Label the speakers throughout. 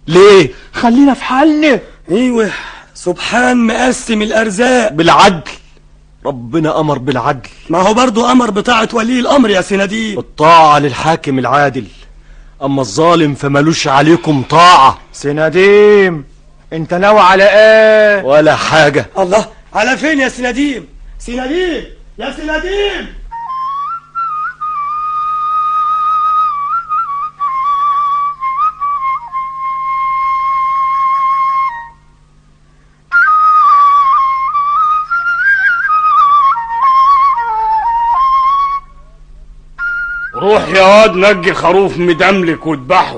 Speaker 1: ليه
Speaker 2: خلينا في حالنا
Speaker 3: ايوه سبحان مقسم الارزاق
Speaker 1: بالعدل ربنا امر بالعدل
Speaker 3: ما هو برضو امر بطاعة ولي الامر يا سنديم
Speaker 1: الطاعة للحاكم العادل اما الظالم فملوش عليكم طاعة
Speaker 2: سنديم انت ناوي على ايه
Speaker 1: ولا حاجة
Speaker 3: الله على فين يا سنديم سنديم يا سنديم
Speaker 4: روح يا واد نجي خروف مدملك واذبحه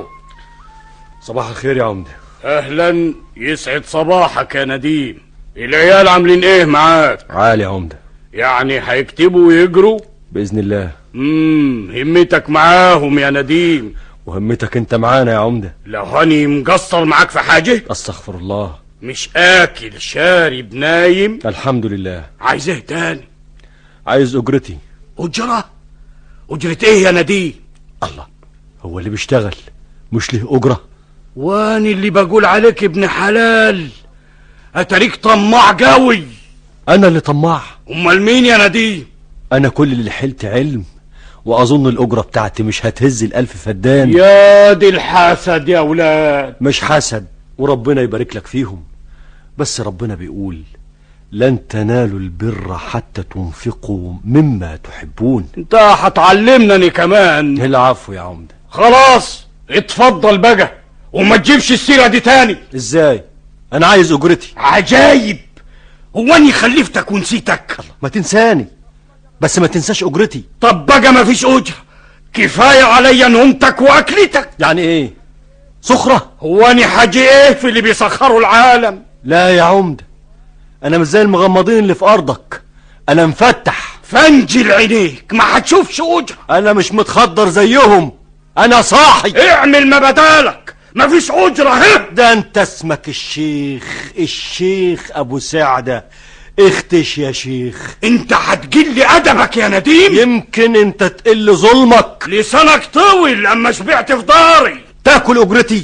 Speaker 1: صباح الخير يا عمدة
Speaker 4: اهلا يسعد صباحك يا نديم العيال عاملين ايه معاك
Speaker 1: عالي يا عمدة
Speaker 4: يعني هيكتبوا ويجروا
Speaker 1: بإذن الله
Speaker 4: امم همتك معاهم يا نديم
Speaker 1: وهمتك انت معانا يا عمدة
Speaker 4: لو هاني مقصر معاك في حاجة
Speaker 1: استغفر الله
Speaker 4: مش اكل شارب نايم
Speaker 1: الحمد لله
Speaker 4: عايز ايه تاني
Speaker 1: عايز اجرتي
Speaker 4: اجرة اجرة ايه يا نديم
Speaker 1: الله هو اللي بيشتغل مش له اجرة
Speaker 4: واني اللي بقول عليك ابن حلال اتريك طماع قوي
Speaker 1: انا اللي طماع
Speaker 4: امال مين يا نديم
Speaker 1: انا كل اللي حلت علم واظن الاجرة بتاعتي مش هتهز الالف فدان
Speaker 4: يا دي الحسد يا ولاد
Speaker 1: مش حسد وربنا يبارك لك فيهم بس ربنا بيقول لن تنالوا البر حتى تنفقوا مما تحبون
Speaker 4: انت هتعلمني كمان
Speaker 1: العفو يا عمدة
Speaker 4: خلاص اتفضل بقى وما تجيبش السيرة دي تاني
Speaker 1: ازاي انا عايز اجرتي
Speaker 4: عجايب هو اني خلفتك ونسيتك
Speaker 1: ما تنساني بس ما تنساش اجرتي
Speaker 4: طب بقى ما فيش اجرة كفاية عليا نومتك واكلتك
Speaker 1: يعني ايه سخرة
Speaker 4: هو اني حاجة ايه في اللي بيسخروا العالم
Speaker 1: لا يا عمدة انا مش زي المغمضين اللي في ارضك انا مفتح
Speaker 4: فنجل عينيك ما هتشوفش اجرة
Speaker 1: انا مش متخدر زيهم انا صاحي
Speaker 4: اعمل ما بدالك ما فيش اجرة ها
Speaker 1: ده انت اسمك الشيخ الشيخ ابو سعدة اختش يا شيخ
Speaker 4: انت هتجل ادبك يا نديم
Speaker 1: يمكن انت تقل ظلمك
Speaker 4: لسانك طويل اما شبعت في داري
Speaker 1: تاكل اجرتي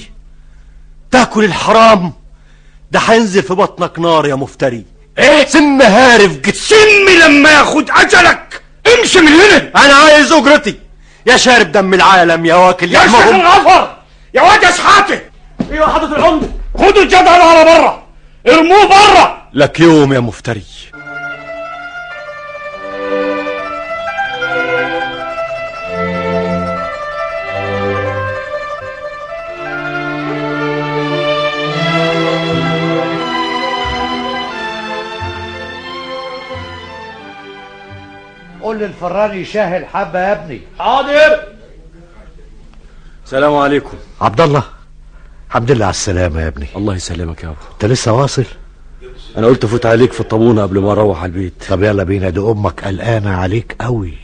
Speaker 1: تاكل الحرام ده هينزل في بطنك نار يا مفتري
Speaker 4: ايه
Speaker 1: سم هارف جت
Speaker 4: سم لما ياخد اجلك امشي من هنا
Speaker 1: انا عايز اجرتي يا شارب دم العالم يا واكل
Speaker 4: يا شيخ
Speaker 1: لحمهم
Speaker 4: الغفر يا واد شحاته
Speaker 3: ايوه حضرة العمدة
Speaker 4: خدوا الجدع ده على بره ارموه بره
Speaker 1: لك يوم يا مفتري
Speaker 2: قول للفراني يشهل حبة يا ابني
Speaker 4: حاضر
Speaker 1: السلام عليكم
Speaker 5: عبد الله الحمد لله على السلامة يا ابني
Speaker 1: الله يسلمك يا ابو
Speaker 5: انت لسه واصل
Speaker 1: انا قلت افوت عليك في الطابونه قبل ما اروح على البيت
Speaker 5: طب يلا بينا دي امك قلقانة عليك قوي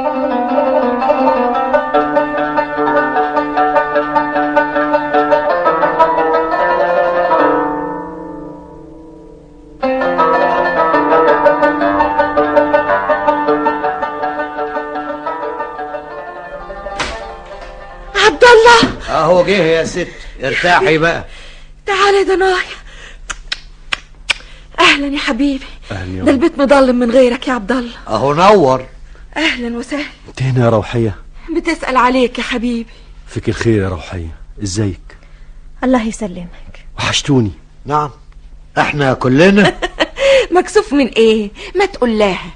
Speaker 6: عبد الله
Speaker 5: اهو جه يا ست ارتاحي بقى
Speaker 6: تعال يا دنايا اهلا يا حبيبي
Speaker 1: اهلا يا
Speaker 6: ده
Speaker 1: أم.
Speaker 6: البيت مضلم من غيرك يا عبد الله
Speaker 5: اهو نور
Speaker 6: اهلا وسهلا
Speaker 1: انت هنا يا روحيه
Speaker 6: بتسال عليك يا حبيبي
Speaker 1: فيك الخير يا روحيه ازيك
Speaker 7: الله يسلمك
Speaker 1: وحشتوني
Speaker 5: نعم احنا كلنا
Speaker 6: مكسوف من ايه ما تقول لها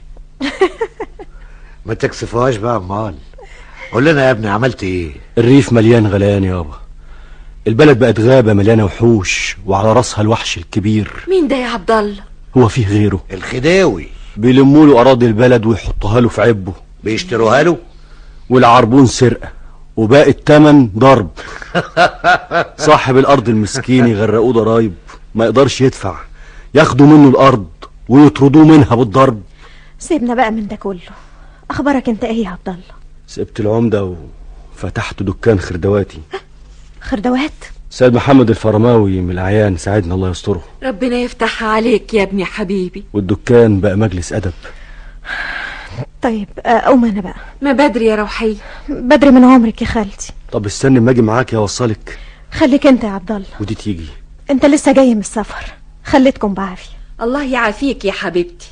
Speaker 5: ما تكسفوهاش بقى امال قول لنا يا ابني عملت ايه
Speaker 1: الريف مليان غليان يابا البلد بقت غابه مليانه وحوش وعلى راسها الوحش الكبير
Speaker 6: مين ده يا عبد الله
Speaker 1: هو فيه غيره
Speaker 5: الخداوي
Speaker 1: بيلموا له اراضي البلد ويحطوها له في عبه
Speaker 5: بيشتروها له
Speaker 1: والعربون سرقه وباقي التمن ضرب صاحب الارض المسكين يغرقوه ضرايب ما يقدرش يدفع ياخدوا منه الارض ويطردوه منها بالضرب
Speaker 7: سيبنا بقى من ده كله اخبارك انت ايه يا عبد الله
Speaker 1: سبت العمده وفتحت دكان خردواتي
Speaker 7: خردوات
Speaker 1: سيد محمد الفرماوي من الاعيان ساعدنا الله يستره
Speaker 6: ربنا يفتحها عليك يا ابني حبيبي
Speaker 1: والدكان بقى مجلس ادب
Speaker 7: طيب آه، قوم انا بقى
Speaker 6: ما بدري يا روحية
Speaker 7: بدري من عمرك يا خالتي
Speaker 1: طب استني اما اجي معاك يا اوصلك
Speaker 7: خليك انت يا عبد الله
Speaker 1: ودي تيجي
Speaker 7: انت لسه جاي من السفر خليتكم بعافيه
Speaker 6: الله يعافيك يا حبيبتي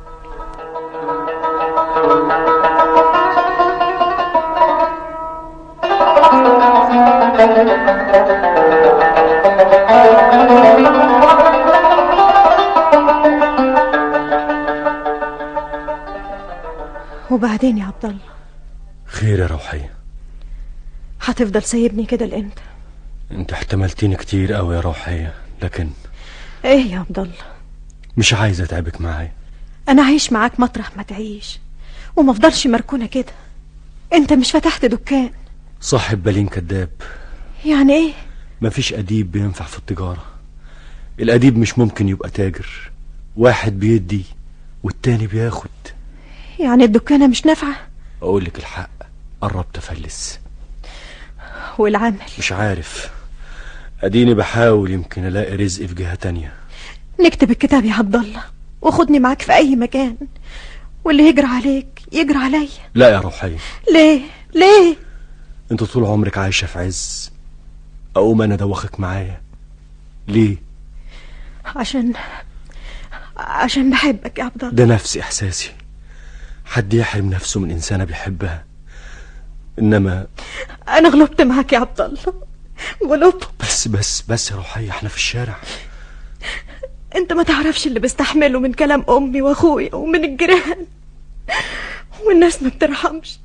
Speaker 7: وبعدين يا عبد الله
Speaker 1: خير يا روحية
Speaker 7: هتفضل سايبني كده لامتى
Speaker 1: انت احتملتيني كتير قوي يا روحية لكن
Speaker 7: ايه يا عبد الله
Speaker 1: مش عايز اتعبك معايا
Speaker 7: انا عايش معاك مطرح ما تعيش وما افضلش مركونه كده انت مش فتحت دكان
Speaker 1: صاحب بالين كداب
Speaker 7: يعني ايه
Speaker 1: مفيش أديب بينفع في التجارة الأديب مش ممكن يبقى تاجر واحد بيدي والتاني بياخد
Speaker 7: يعني الدكانه مش نافعه
Speaker 1: أقول لك الحق قربت أفلس
Speaker 7: والعمل
Speaker 1: مش عارف أديني بحاول يمكن ألاقي رزق في جهة تانية
Speaker 7: نكتب الكتاب يا عبد الله وخدني معاك في اي مكان واللي يجرى عليك يجرى عليا
Speaker 1: لا يا روحية
Speaker 7: ليه ليه
Speaker 1: انت طول عمرك عايشة في عز أقوم أنا أدوخك معايا ليه
Speaker 7: عشان عشان بحبك يا عبد الله
Speaker 1: ده نفس إحساسي حد يحرم نفسه من إنسانة بيحبها إنما
Speaker 7: انا غلبت معاك يا عبد الله غلبت
Speaker 1: بس بس بس يا روحية احنا في الشارع
Speaker 7: انت ما تعرفش اللي بستحمله من كلام امي واخويا ومن الجيران والناس ما بترحمش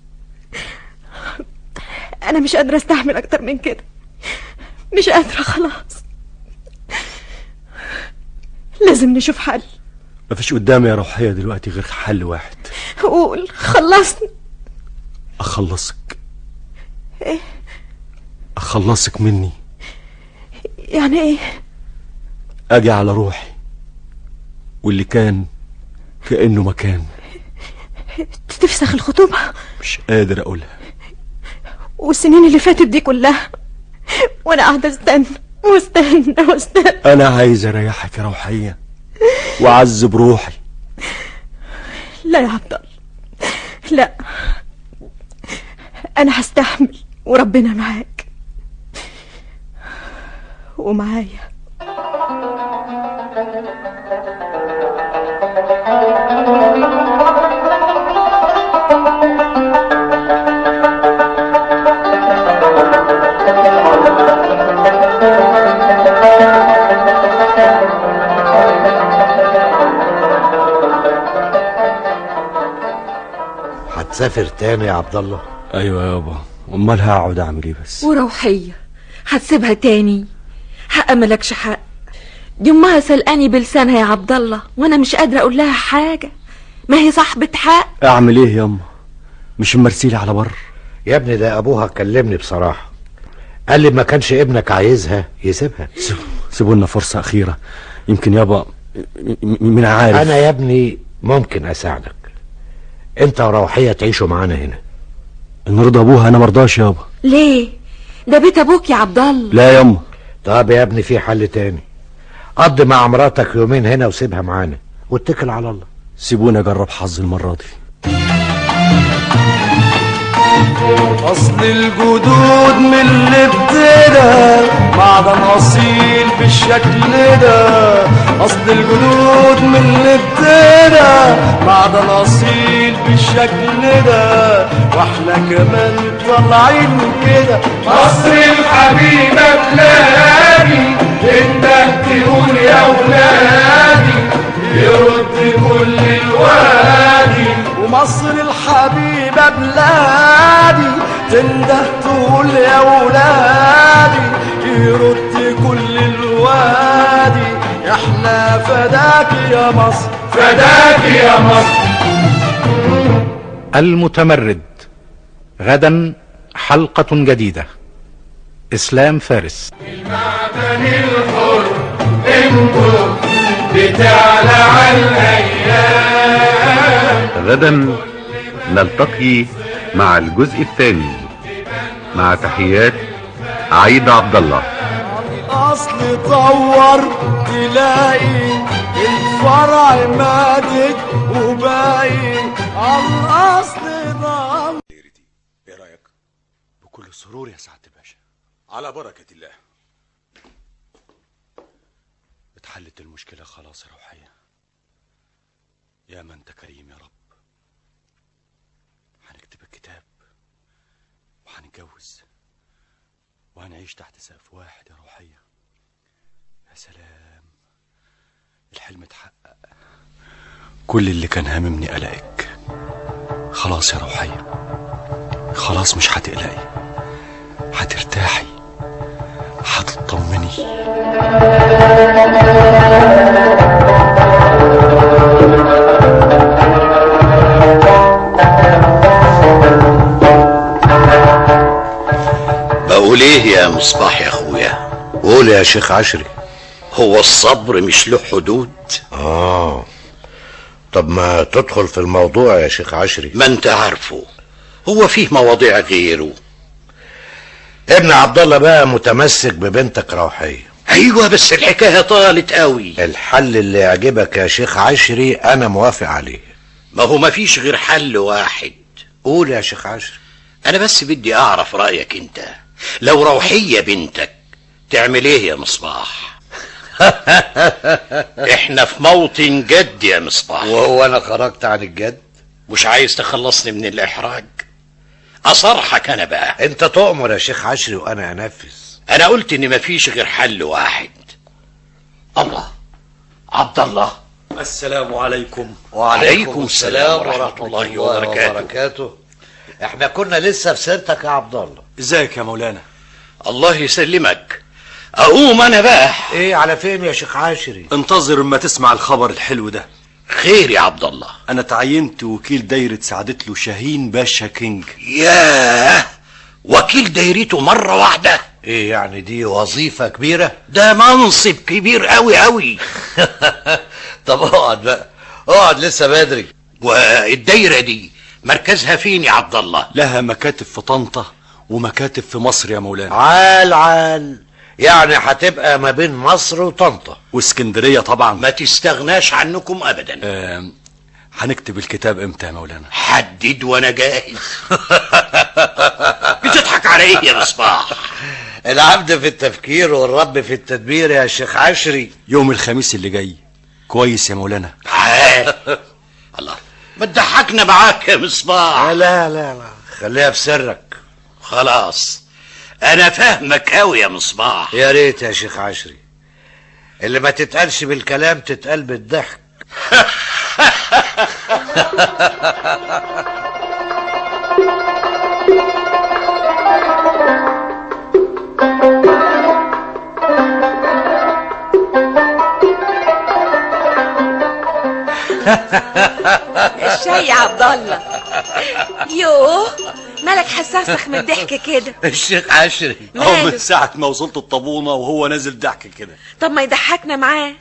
Speaker 7: انا مش قادره استحمل اكتر من كده مش قادره خلاص لازم نشوف حل
Speaker 1: مفيش قدامي يا روحية دلوقتي غير حل واحد
Speaker 7: قول خلصني
Speaker 1: أخلصك
Speaker 7: إيه؟
Speaker 1: أخلصك مني
Speaker 7: يعني ايه
Speaker 1: أجي على روحي واللي كان كأنه مكان
Speaker 7: تفسخ الخطوبه
Speaker 1: مش قادر أقولها
Speaker 7: والسنين اللي فاتت دي كلها وانا قاعده استنى واستنى واستنى
Speaker 1: أنا عايز أريحك يا روحية وأعذب روحي
Speaker 7: لا يا عبد الله لا انا هستحمل وربنا معاك ومعايا
Speaker 5: هتسافر تاني يا عبد الله
Speaker 1: أيوة يابا أمال هقعد أعمل إيه بس
Speaker 6: وروحية هتسيبها تاني حق ملكش حق دي امها سلقاني بلسانها يا عبد الله وانا مش قادره اقول لها حاجه ما هي صاحبه حق
Speaker 1: أعمل إيه ياما مش مرسيلي على بر
Speaker 5: يا ابني ده ابوها كلمني بصراحة قال لي ما كانش ابنك عايزها يسيبها
Speaker 1: سيبوا لنا فرصة أخيرة يمكن يابا م- م- مين عارف
Speaker 5: انا يا ابني ممكن اساعدك انت وروحية تعيشوا معانا هنا
Speaker 1: إن رضا أبوها أنا مرضاش يابا
Speaker 6: ليه ده بيت ابوك يا عبد الله
Speaker 1: لا ياما
Speaker 5: طب يا ابني في حل تاني قضي مع مراتك يومين هنا وسيبها معانا واتكل على الله
Speaker 1: سيبوني أجرب حظي المرة دي
Speaker 3: أصل الجدود من اللي ابتدى معدن أصيل بالشكل ده أصل الجدود من اللي ابتدى معدن أصيل بالشكل ده وإحنا كمان طالعين كده مصر الحبيبة بلادي انت تقول يا ولادي يرد كل الوادي ومصر الحبيبة بلادي تنده تقول يا ولادي يرد كل الوادي احنا فداك يا مصر فداك يا مصر
Speaker 8: المتمرد غدا حلقة جديدة إسلام فارس
Speaker 3: المعدن الحر انتم بتعلى على الايام
Speaker 9: غدا نلتقي مع الجزء الثاني مع تحيات عايدة عبد الله
Speaker 3: اصل طور تلاقي الفرع مادد وباقي على الاصل ضل
Speaker 1: ايه رايك بكل سرور يا سعاده الباشا
Speaker 10: على بركة الله
Speaker 1: اتحلت المشكلة خلاص يا روحية يا ما انت كريم يا رب هنكتب الكتاب وهنتجوز وهنعيش تحت سقف واحد يا روحية يا سلام الحلم اتحقق كل اللي كان هاممني قلقك خلاص يا روحية خلاص مش هتقلقي هترتاحي هتطمني
Speaker 10: بقول ايه يا مصباح يا اخويا
Speaker 5: قول يا شيخ عشري
Speaker 10: هو الصبر مش له حدود
Speaker 5: اه طب ما تدخل في الموضوع يا شيخ عشري
Speaker 10: ما انت عارفه هو فيه مواضيع غيره
Speaker 5: ابن عبد الله بقى متمسك ببنتك روحيه
Speaker 10: ايوه بس الحكايه طالت قوي
Speaker 5: الحل اللي يعجبك يا شيخ عشري انا موافق عليه
Speaker 10: ما هو ما فيش غير حل واحد
Speaker 5: قول يا شيخ عشري
Speaker 10: انا بس بدي اعرف رايك انت لو روحيه بنتك تعمل ايه يا مصباح احنا في موطن جد يا مصباح
Speaker 5: وهو انا خرجت عن الجد
Speaker 10: مش عايز تخلصني من الاحراج اصرحك انا بقى
Speaker 5: انت تؤمر يا شيخ عشري وانا انفذ
Speaker 10: انا قلت ان مفيش غير حل واحد الله عبد الله
Speaker 1: السلام عليكم
Speaker 10: وعليكم السلام ورحمه الله وبركاته
Speaker 5: وبركاته احنا كنا لسه في سيرتك يا عبد الله
Speaker 1: ازيك يا مولانا
Speaker 10: الله يسلمك اقوم انا بقى
Speaker 5: ايه على فين يا شيخ عاشري
Speaker 1: انتظر اما تسمع الخبر الحلو ده
Speaker 10: خير يا عبد الله
Speaker 1: انا تعينت وكيل دايرة سعادت له شاهين باشا كينج
Speaker 10: ياه وكيل دايرته مره واحده
Speaker 5: ايه يعني دي وظيفة كبيرة
Speaker 10: ده منصب كبير قوي قوي
Speaker 5: طب اقعد بقى اقعد لسه بدري
Speaker 10: والدايره دي مركزها فين يا عبد الله
Speaker 1: لها مكاتب في طنطا ومكاتب في مصر يا مولانا
Speaker 5: عال عال يعني هتبقى ما بين مصر وطنطا
Speaker 1: واسكندرية طبعا
Speaker 10: ما تستغناش عنكم ابدا
Speaker 1: آم، هنكتب الكتاب امتى يا مولانا
Speaker 10: حدد وانا جاهز بتضحك على ايه يا مصباح
Speaker 5: العبد في التفكير والرب في التدبير يا شيخ عشري
Speaker 1: يوم الخميس اللي جاي كويس يا مولانا
Speaker 10: تعال الله ما تضحكنا معاك يا مصباح
Speaker 5: لا لا لا لا خليها في سرك
Speaker 10: خلاص انا فاهمك قوي يا مصباح
Speaker 5: يا ريت يا شيخ عشري اللي ما تتقالش بالكلام تتقال بالضحك
Speaker 6: الشاي يا عبد الله يوه مالك حساسخ من الضحك كده
Speaker 5: الشيخ عشري
Speaker 1: اهو من
Speaker 6: ماله
Speaker 1: ساعة ما وصلت الطابونة وهو نازل ضحك كده
Speaker 6: طب ما يضحكنا معاه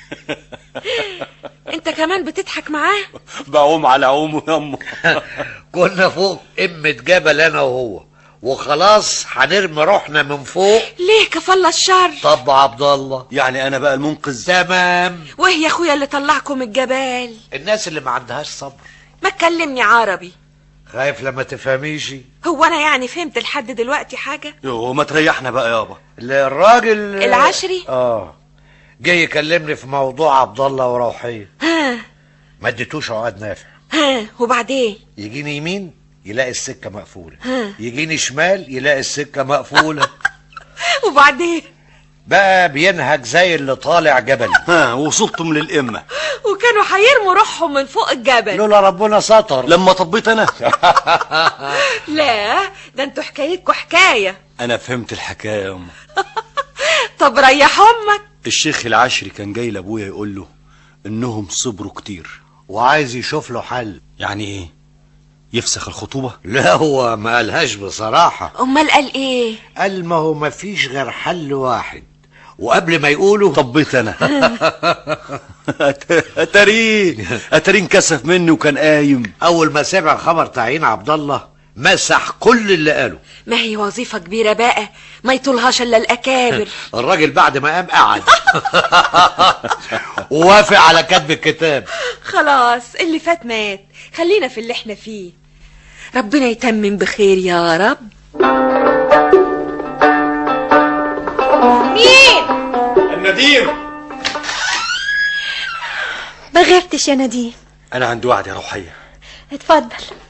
Speaker 6: انت كمان بتضحك معاه
Speaker 1: بعوم على عومه يمه
Speaker 5: كنا فوق قمة جبل انا وهو وخلاص هنرمي روحنا من فوق
Speaker 6: ليه كفل الشر
Speaker 5: طب عبد الله
Speaker 1: يعني انا بقى المنقذ
Speaker 5: تمام
Speaker 6: وهي يا اخويا اللي طلعكم الجبال
Speaker 5: الناس اللي ما عندهاش صبر
Speaker 6: ما تكلمني عربي
Speaker 5: خايف لما تفهميش
Speaker 6: هو انا يعني فهمت لحد دلوقتي حاجه
Speaker 1: يوه ما تريحنا بقى يابا
Speaker 5: الراجل
Speaker 6: العشري
Speaker 5: اه جاي يكلمني في موضوع عبد الله وروحيه
Speaker 6: ها
Speaker 5: ما اديتوش عقد نافع
Speaker 6: ها وبعدين
Speaker 5: يجيني يمين يلاقي السكه مقفوله
Speaker 6: ها.
Speaker 5: يجيني شمال يلاقي السكه مقفوله
Speaker 6: وبعدين
Speaker 5: بقى بينهج زي اللي طالع جبل
Speaker 1: ها وصلتم للقمة
Speaker 6: وكانوا هيرموا روحهم من فوق الجبل
Speaker 5: لولا ربنا ستر
Speaker 1: لما طبيت انا
Speaker 6: لا ده انتوا حكايتكوا حكايه
Speaker 1: انا فهمت الحكاية يا أم.
Speaker 6: طب ريح امك
Speaker 1: الشيخ العشري كان جاي لابويا يقول له انهم صبروا كتير
Speaker 5: وعايز يشوف له حل
Speaker 1: يعني ايه يفسخ الخطوبة
Speaker 5: لا هو ما قالهاش بصراحة
Speaker 6: امال قال ايه
Speaker 5: قال ما هو ما فيش غير حل واحد وقبل ما يقولوا
Speaker 1: طبيت انا اتارين اتارين كسف مني وكان قايم
Speaker 5: اول ما سمع خبر تعيين عبد الله مسح كل اللي قاله
Speaker 6: ما هي وظيفه كبيره بقى ما يطولهاش الا الاكابر
Speaker 5: الراجل بعد ما قام قعد ووافق على كتب الكتاب
Speaker 6: خلاص اللي فات مات خلينا في اللي احنا فيه ربنا يتمم بخير يا رب مين
Speaker 3: النديم
Speaker 7: ما غبتش يا نديم
Speaker 1: انا عندي وعد يا روحيه
Speaker 7: اتفضل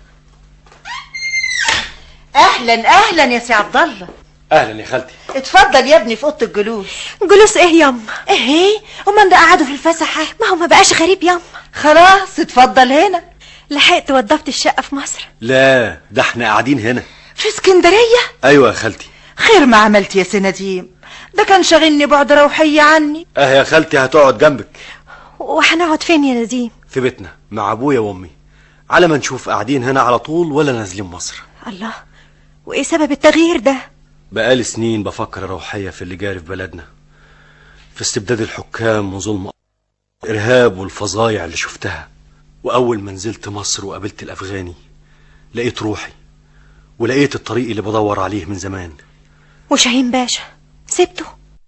Speaker 11: اهلا اهلا يا سي عبد الله
Speaker 1: اهلا يا خالتي
Speaker 11: اتفضل يا ابني في اوضه الجلوس
Speaker 7: جلوس ايه ياما
Speaker 11: ايه هما ده قعدوا في الفسحه
Speaker 7: ما هو ما بقاش غريب ياما
Speaker 11: خلاص اتفضل هنا
Speaker 7: لحقت وضبت الشقة في مصر
Speaker 1: لا ده احنا قاعدين هنا
Speaker 11: في اسكندريه
Speaker 1: ايوه يا خالتي
Speaker 11: خير ما عملت يا سي نديم ده كان شاغلني بعد روحيه عني
Speaker 1: اه يا خالتي هتقعد جنبك
Speaker 7: وهنقعد فين يا نديم
Speaker 1: في بيتنا مع ابويا وامي على ما نشوف قاعدين هنا على طول ولا نازلين مصر
Speaker 7: الله وايه سبب التغيير ده
Speaker 1: بقالي سنين بفكر يا روحية في اللي جاري في بلدنا في استبداد الحكام وظلم الإرهاب والفظايع اللي شفتها وأول ما نزلت مصر وقابلت الأفغاني لقيت روحي ولقيت الطريق اللي بدور عليه من زمان
Speaker 7: وشاهين باشا سبته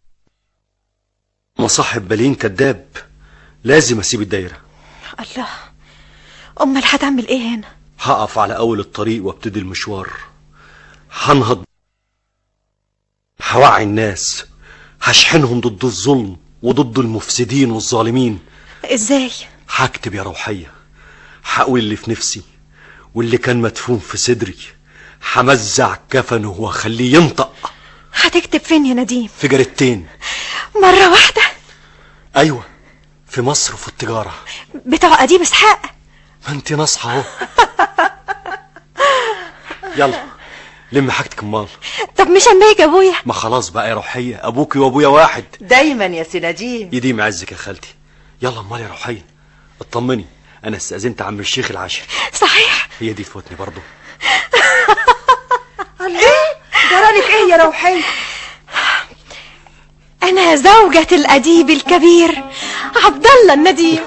Speaker 1: مصاحب بالين كذاب لازم أسيب الدايرة
Speaker 7: الله امال هتعمل ايه هنا
Speaker 1: هقف على أول الطريق وابتدي المشوار هنهض هوعي الناس هشحنهم ضد الظلم وضد المفسدين والظالمين
Speaker 7: ازاي
Speaker 1: هكتب يا روحية هقول اللي في نفسي واللي كان مدفون في صدري همزع كفنه واخليه ينطق
Speaker 7: هتكتب فين يا نديم
Speaker 1: في جريدتين
Speaker 7: مرة واحدة
Speaker 1: ايوه في مصر وفي التجارة
Speaker 7: بتوع اديب اسحاق
Speaker 1: ما انت ناصحة اهو يلا لم حاجتك امال
Speaker 7: طب مش اما يجي ابويا
Speaker 1: ما خلاص بقى يا روحية ابوكي وابويا واحد
Speaker 11: دايما يا سي نديم
Speaker 1: يديم عزك يا خالتي يلا امال يا روحية اطمني انا استأذنت عم الشيخ العاشر
Speaker 7: صحيح
Speaker 1: هي دي تفوتني برضه
Speaker 11: ليه جرالك ايه يا روحيه
Speaker 7: انا زوجة الاديب الكبير عبد الله النديم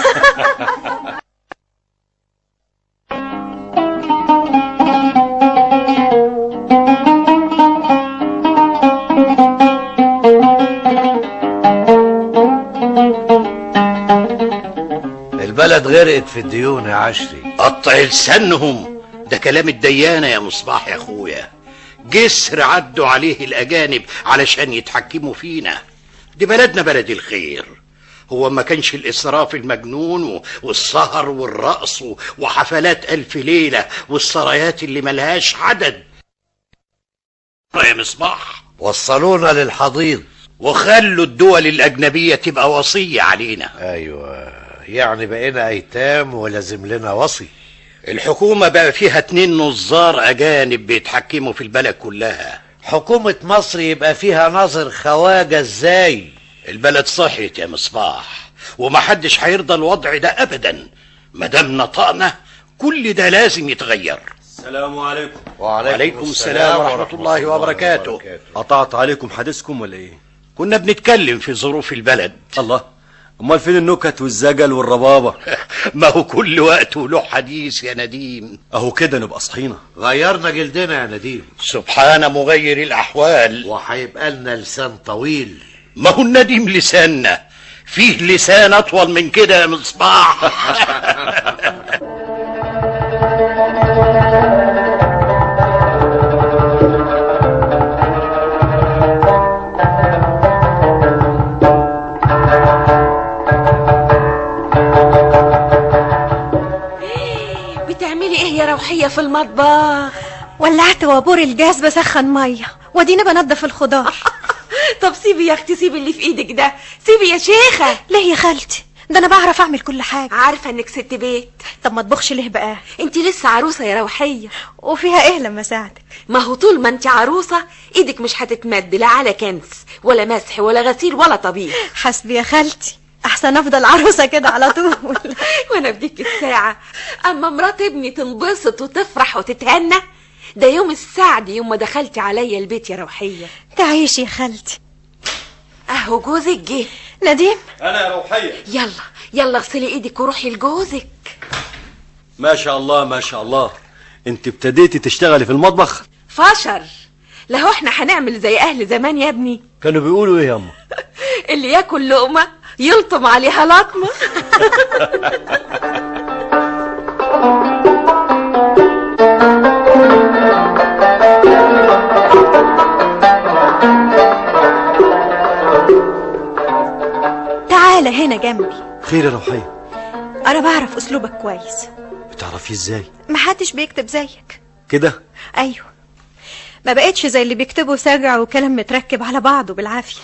Speaker 5: البلد غرقت في الديون يا عشري
Speaker 10: قطع لسانهم ده كلام الديانة يا مصباح يا اخويا جسر عدوا عليه الاجانب علشان يتحكموا فينا دي بلدنا بلد الخير هو ما كانش الاسراف المجنون و- والسهر والرقص و- وحفلات الف ليلة والسرايات اللي ملهاش عدد يا مصباح
Speaker 5: وصلونا للحضيض
Speaker 10: وخلوا الدول الاجنبية تبقى وصية علينا
Speaker 5: ايوه يعني بقينا ايتام ولازم لنا وصي
Speaker 10: الحكومة بقى فيها اتنين نظار أجانب بيتحكموا في البلد كلها
Speaker 5: حكومة مصر يبقى فيها ناظر خواجة ازاي
Speaker 10: البلد صحيت يا مصباح ومحدش هيرضى الوضع ده أبدا مادام نطقنا كل ده لازم يتغير
Speaker 1: السلام عليكم
Speaker 10: وعليكم السلام ورحمة الله وبركاته
Speaker 1: قطعت عليكم حديثكم ولا ايه
Speaker 10: كنا بنتكلم في ظروف البلد
Speaker 1: الله امال فين النكت والزجل والربابة
Speaker 10: ما هو كل وقت وله حديث يا نديم
Speaker 1: اهو كده نبقى صحينا
Speaker 5: غيرنا جلدنا يا نديم
Speaker 10: سبحان مغير الأحوال
Speaker 5: وهيبقى لنا لسان طويل
Speaker 10: ما هو النديم لساننا فيه لسان أطول من كده يا مصباح
Speaker 6: بتعملي ايه يا روحية في المطبخ
Speaker 7: ولعت وابور الجاز بسخن ميه وادينا بنضف الخضار
Speaker 6: طب سيبي يا اختي سيبي اللي في ايدك ده سيبي يا شيخة
Speaker 7: ليه يا خالتي ده انا بعرف اعمل كل حاجه
Speaker 6: عارفة انك ست بيت
Speaker 7: طب ما اطبخش ليه بقى
Speaker 6: انت لسه عروسة يا روحية
Speaker 7: وفيها ايه لما اساعدك
Speaker 6: ما هو طول ما انت عروسة ايدك مش هتتمد لا على كنس ولا مسح ولا غسيل ولا طبيخ
Speaker 7: حسبي يا خالتي احسن افضل عروسه كده على طول
Speaker 6: وانا بديك الساعة اما مرات ابني تنبسط وتفرح وتتهنى ده يوم السعد يوم ما دخلتي عليا البيت يا روحية
Speaker 7: تعيشي يا خالتي
Speaker 6: اهو جوزك جه
Speaker 7: نديم
Speaker 1: انا يا روحية
Speaker 6: يلا يلا اغسلي ايدك وروحي لجوزك
Speaker 1: ما شاء الله ما شاء الله انت ابتديتي تشتغلي في المطبخ
Speaker 6: فشر لهو احنا هنعمل زي اهل زمان يا ابني
Speaker 1: كانوا بيقولوا ايه ياما
Speaker 6: اللي ياكل لقمة يلطم عليها لطمة
Speaker 7: تعالى هنا جنبي
Speaker 1: خير يا روحية
Speaker 7: انا بعرف اسلوبك كويس
Speaker 1: بتعرفيه ازاي
Speaker 7: محدش بيكتب زيك
Speaker 1: كده
Speaker 7: ايوه ما بقتش زي اللي بيكتبوا سجع وكلام متركب على بعضه بالعافيه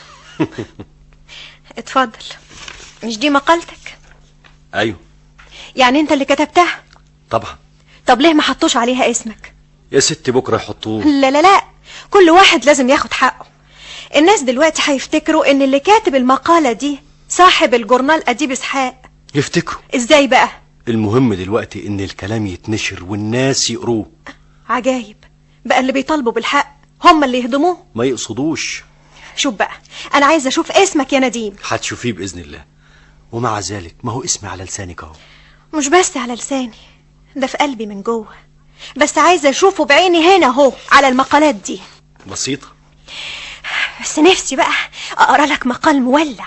Speaker 7: اتفضل مش دي مقالتك
Speaker 1: ايوه
Speaker 7: يعني انت اللي كتبتها
Speaker 1: طبعا
Speaker 7: طب ليه ما حطوش عليها اسمك
Speaker 1: يا ستي بكره يحطوه
Speaker 7: لا لا لا كل واحد لازم ياخد حقه الناس دلوقتي هيفتكروا ان اللي كاتب المقالة دي صاحب الجورنال اديب اسحاق
Speaker 1: يفتكروا
Speaker 7: ازاي بقى
Speaker 1: المهم دلوقتي ان الكلام يتنشر والناس يقروه
Speaker 7: عجايب بقى اللي بيطالبوا بالحق هم اللي يهضموه
Speaker 1: ما يقصدوش
Speaker 7: شوف بقى انا عايزه اشوف اسمك يا نديم
Speaker 1: هتشوفيه باذن الله ومع ذلك ما هو اسمي على لسانك اهو
Speaker 7: مش بس على لساني ده في قلبي من جوه بس عايزه اشوفه بعيني هنا اهو على المقالات دي
Speaker 1: بسيطه
Speaker 7: بس نفسي بقى اقرا لك مقال مولع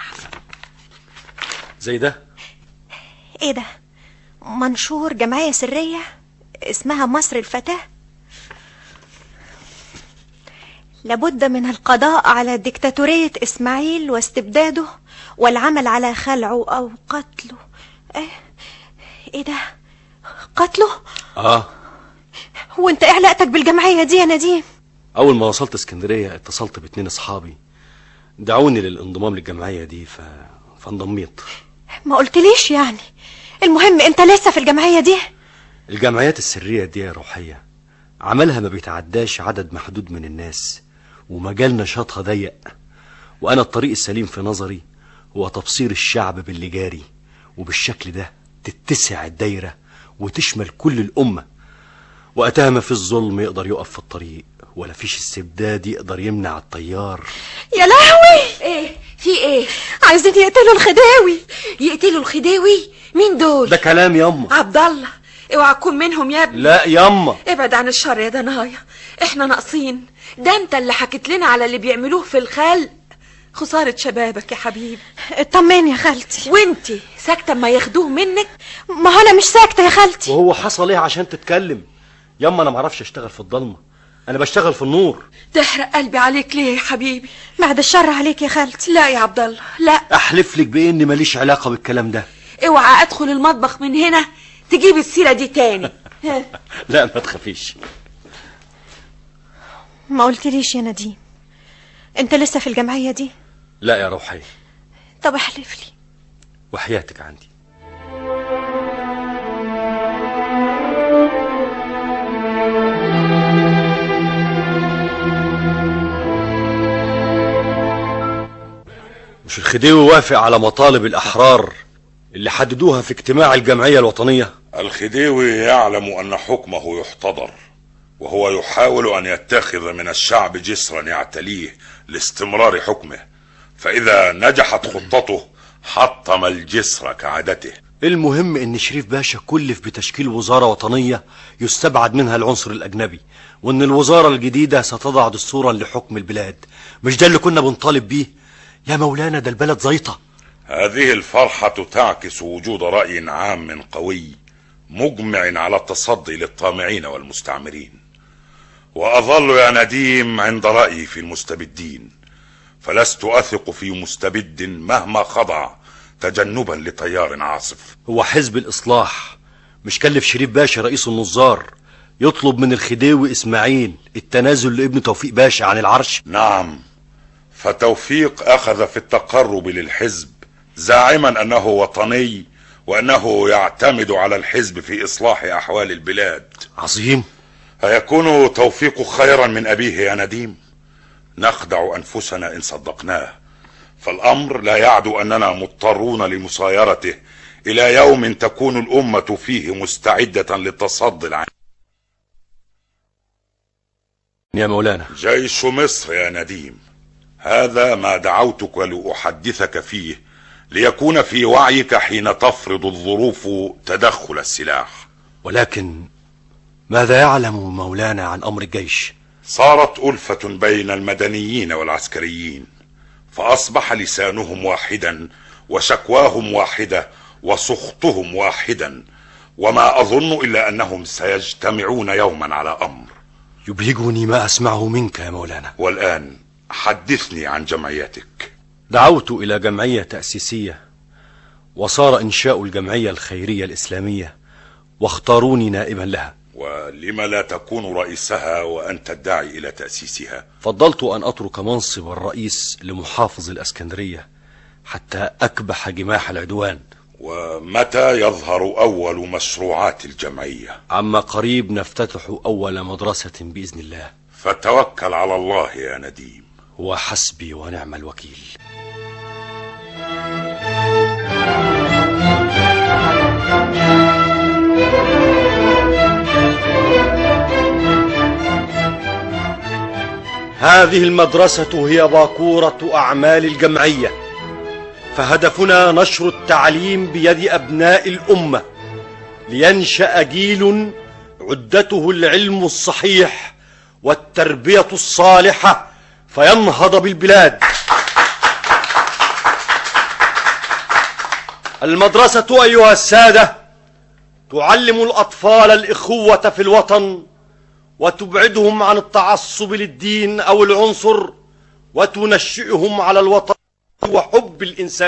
Speaker 1: زي ده
Speaker 7: ايه ده منشور جمعيه سريه اسمها مصر الفتاه لابد من القضاء على ديكتاتورية إسماعيل واستبداده والعمل على خلعه أو قتله إيه, إيه ده قتله
Speaker 1: اه
Speaker 7: وانت ايه علاقتك بالجمعية دي يا نديم
Speaker 1: اول ما وصلت اسكندريه اتصلت باتنين اصحابي دعوني للانضمام للجمعيه دي ف... فانضميت
Speaker 7: ما قلتليش يعني المهم انت لسه في الجمعية دي
Speaker 1: الجمعيات السريه دي يا روحيه عملها ما بيتعداش عدد محدود من الناس ومجال نشاطها ضيق وانا الطريق السليم في نظري هو تبصير الشعب باللي جاري وبالشكل ده تتسع الدايره وتشمل كل الامه وقتها ما في الظلم يقدر يقف في الطريق ولا فيش استبداد يقدر يمنع الطيار
Speaker 7: يا لهوي
Speaker 6: ايه في ايه
Speaker 7: عايزين يقتلوا الخداوي
Speaker 6: يقتلوا الخديوي مين دول
Speaker 1: ده كلام ياما
Speaker 6: عبد الله اوعى تكون منهم يا ابني
Speaker 1: لا ياما
Speaker 6: ابعد عن الشر يا دنايا احنا ناقصين ده انت اللي حكيت لنا على اللي بيعملوه في الخلق خسارة شبابك يا حبيبي
Speaker 7: اطمني يا خالتي
Speaker 6: وانتي ساكتة ما ياخدوه منك
Speaker 7: ما هو انا مش ساكتة يا خالتي
Speaker 1: وهو حصل ايه عشان تتكلم ياما انا معرفش اشتغل في الضلمه انا بشتغل في النور
Speaker 6: تحرق قلبي عليك ليه يا حبيبي
Speaker 7: بعد الشر عليك يا خالتي
Speaker 6: لا يا عبد الله لا
Speaker 1: احلف لك باني ماليش علاقه بالكلام ده
Speaker 6: اوعى ادخل المطبخ من هنا تجيب السيرة دي تاني ها.
Speaker 1: لا ما تخافيش
Speaker 7: ما قلتليش يا نديم انت لسه في الجمعية دي
Speaker 1: لا يا روحي
Speaker 7: طب احلف لي
Speaker 1: وحياتك عندي مش الخديوي وافق على مطالب الأحرار اللي حددوها في اجتماع الجمعية الوطنية
Speaker 12: الخديوي يعلم أن حكمه يحتضر وهو يحاول أن يتخذ من الشعب جسرا يعتليه لاستمرار حكمه فإذا نجحت خطته حطم الجسر كعادته
Speaker 1: المهم ان شريف باشا كلف بتشكيل وزارة وطنية يستبعد منها العنصر الأجنبي وان الوزارة الجديدة ستضع دستورا لحكم البلاد مش ده اللي كنا بنطالب بيه يا مولانا ده البلد زيطة
Speaker 12: هذه الفرحة تعكس وجود رأي عام قوي مجمع على التصدي للطامعين والمستعمرين وأظل يا نديم عند رأيي في المستبدين فلست أثق في مستبد مهما خضع تجنبا لتيار عاصف
Speaker 1: هو حزب الإصلاح مش كلف شريف باشا رئيس النظار يطلب من الخديوي إسماعيل التنازل لابن توفيق باشا عن العرش
Speaker 12: نعم فتوفيق أخذ في التقرب للحزب زاعما أنه وطني وأنه يعتمد على الحزب في إصلاح أحوال البلاد
Speaker 1: عظيم
Speaker 12: أيكون توفيق خيرا من أبيه يا نديم نخدع أنفسنا إن صدقناه فالأمر لا يعدو أننا مضطرون لمصايرته إلى يوم تكون الأمة فيه مستعدة للتصدي العام
Speaker 1: يا مولانا
Speaker 12: جيش مصر يا نديم هذا ما دعوتك لأحدثك فيه ليكون في وعيك حين تفرض الظروف تدخل السلاح
Speaker 1: ولكن ماذا يعلم مولانا عن أمر الجيش
Speaker 12: صارت ألفة بين المدنيين والعسكريين فأصبح لسانهم واحدا وشكواهم واحدة وسخطهم واحدا وما أظن إلا أنهم سيجتمعون يوما على أمر
Speaker 1: يبلغني ما أسمعه منك يا مولانا
Speaker 12: والآن حدثني عن جمعيتك
Speaker 1: دعوت إلى جمعية تأسيسية وصار إنشاء الجمعية الخيرية الإسلامية واختاروني نائبا لها
Speaker 12: ولم لا تكون رئيسها وأنت الداعي إلى تأسيسها
Speaker 1: فضلت أن أترك منصب الرئيس لمحافظ الأسكندرية حتى أكبح جماح العدوان
Speaker 12: ومتى يظهر أول مشروعات الجمعية
Speaker 1: عما قريب نفتتح أول مدرسة بإذن الله
Speaker 12: فتوكل على الله يا نديم
Speaker 1: هو حسبي ونعم الوكيل هذه المدرسة هي باكورة أعمال الجمعية فهدفنا نشر التعليم بيد أبناء الأمة لينشأ جيل عدته العلم الصحيح والتربية الصالحة فينهض بالبلاد المدرسة أيها السادة تعلم الأطفال الإخوة في الوطن وتبعدهم عن التعصب للدين أو العنصر وتنشئهم على الوطن وحب الإنسان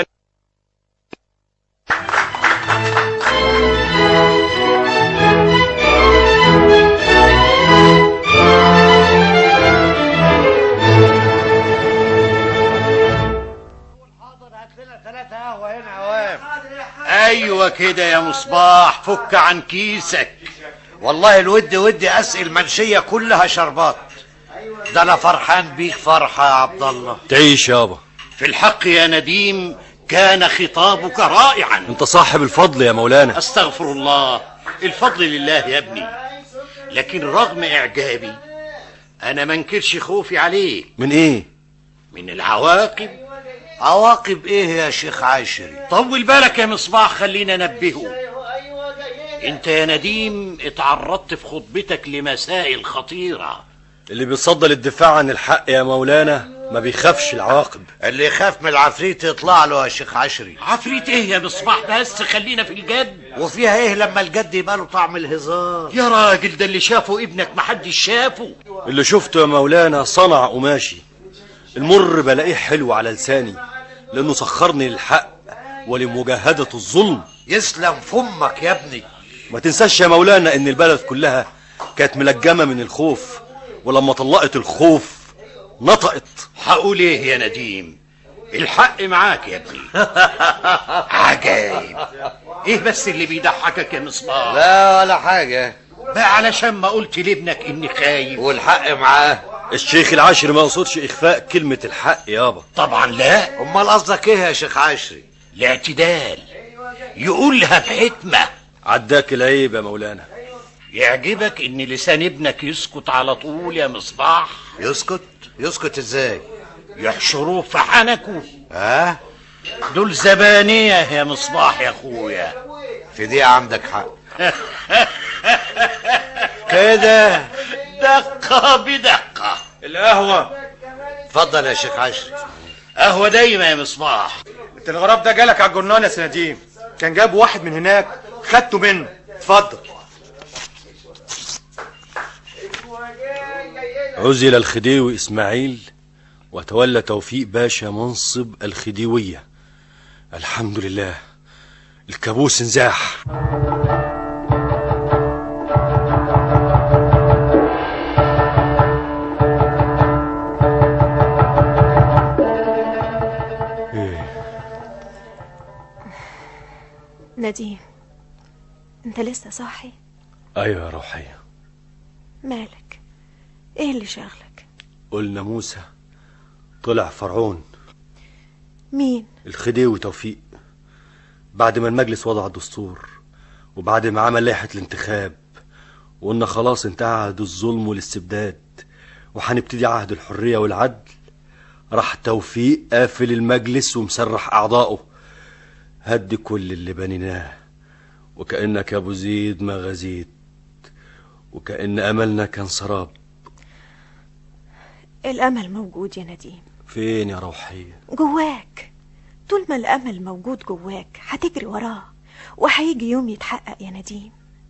Speaker 10: ايوه كده يا مصباح فك عن كيسك والله الود ودي اسئل منشيه كلها شربات ده انا فرحان بيك فرحه يا عبد الله
Speaker 1: تعيش يابا
Speaker 10: في الحق يا نديم كان خطابك رائعا
Speaker 1: انت صاحب الفضل يا مولانا
Speaker 10: استغفر الله الفضل لله يا ابني لكن رغم اعجابي انا ما انكرش خوفي عليك
Speaker 1: من ايه
Speaker 10: من العواقب عواقب ايه يا شيخ عاشري طول بالك يا مصباح خلينا نبهه انت يا نديم اتعرضت في خطبتك لمسائل خطيرة
Speaker 1: اللي بيصدى للدفاع عن الحق يا مولانا ما بيخافش العواقب
Speaker 10: اللي يخاف من العفريت يطلع له يا شيخ عشري عفريت ايه يا مصباح بس خلينا في الجد وفيها ايه لما الجد يبقى له طعم الهزار يا راجل ده اللي شافه ابنك محدش شافه
Speaker 1: اللي شفته يا مولانا صنع قماشي المر بلاقيه حلو على لساني لانه سخرني للحق ولمجاهدة الظلم
Speaker 10: يسلم فمك يا ابني
Speaker 1: ما تنساش يا مولانا ان البلد كلها كانت ملجمة من الخوف ولما طلقت الخوف نطقت
Speaker 10: هقول ايه يا نديم الحق معاك يا ابني عجايب ايه بس اللي بيضحكك يا مصباح
Speaker 5: لا ولا حاجة
Speaker 10: بقى علشان ما قلت لابنك اني خايف
Speaker 5: والحق معاه
Speaker 1: الشيخ العاشر ما يقصدش اخفاء كلمة الحق يابا
Speaker 10: طبعا لا
Speaker 5: امال قصدك ايه يا شيخ عشري
Speaker 10: الاعتدال يقولها بحكمة
Speaker 1: عداك العيب يا مولانا
Speaker 10: يعجبك ان لسان ابنك يسكت على طول يا مصباح
Speaker 5: يسكت يسكت ازاي
Speaker 10: يحشروه في حنكه
Speaker 5: ها
Speaker 10: دول زبانية يا مصباح يا اخويا
Speaker 5: في دي عندك حق
Speaker 10: كده دقة بدقة
Speaker 2: القهوة
Speaker 5: اتفضل يا شيخ عشري
Speaker 10: قهوة دايما يا مصباح
Speaker 2: انت الغراب ده جالك على الجرنان يا سنديم كان جاب واحد من هناك خدته منه اتفضل
Speaker 1: عزل الخديوي إسماعيل وتولى توفيق باشا منصب الخديوية الحمد لله الكابوس انزاح
Speaker 7: نديم انت لسه صاحي
Speaker 1: أيوة يا روحية
Speaker 7: مالك ايه اللي شاغلك
Speaker 1: قلنا موسى طلع فرعون
Speaker 7: مين
Speaker 1: الخديوي توفيق بعد ما المجلس وضع الدستور وبعد ما عمل لائحة الانتخاب وقلنا خلاص انتهى عهد الظلم والاستبداد وهنبتدي عهد الحرية والعدل راح توفيق قافل المجلس ومسرح أعضائه هد كل اللي بنيناه وكأنك يا أبو زيد ما غزيت وكأن أملنا كان سراب
Speaker 7: الامل موجود يا نديم
Speaker 1: فين يا روحية
Speaker 7: جواك طول ما الامل موجود جواك هتجري وراه وهيجي يوم يتحقق يا نديم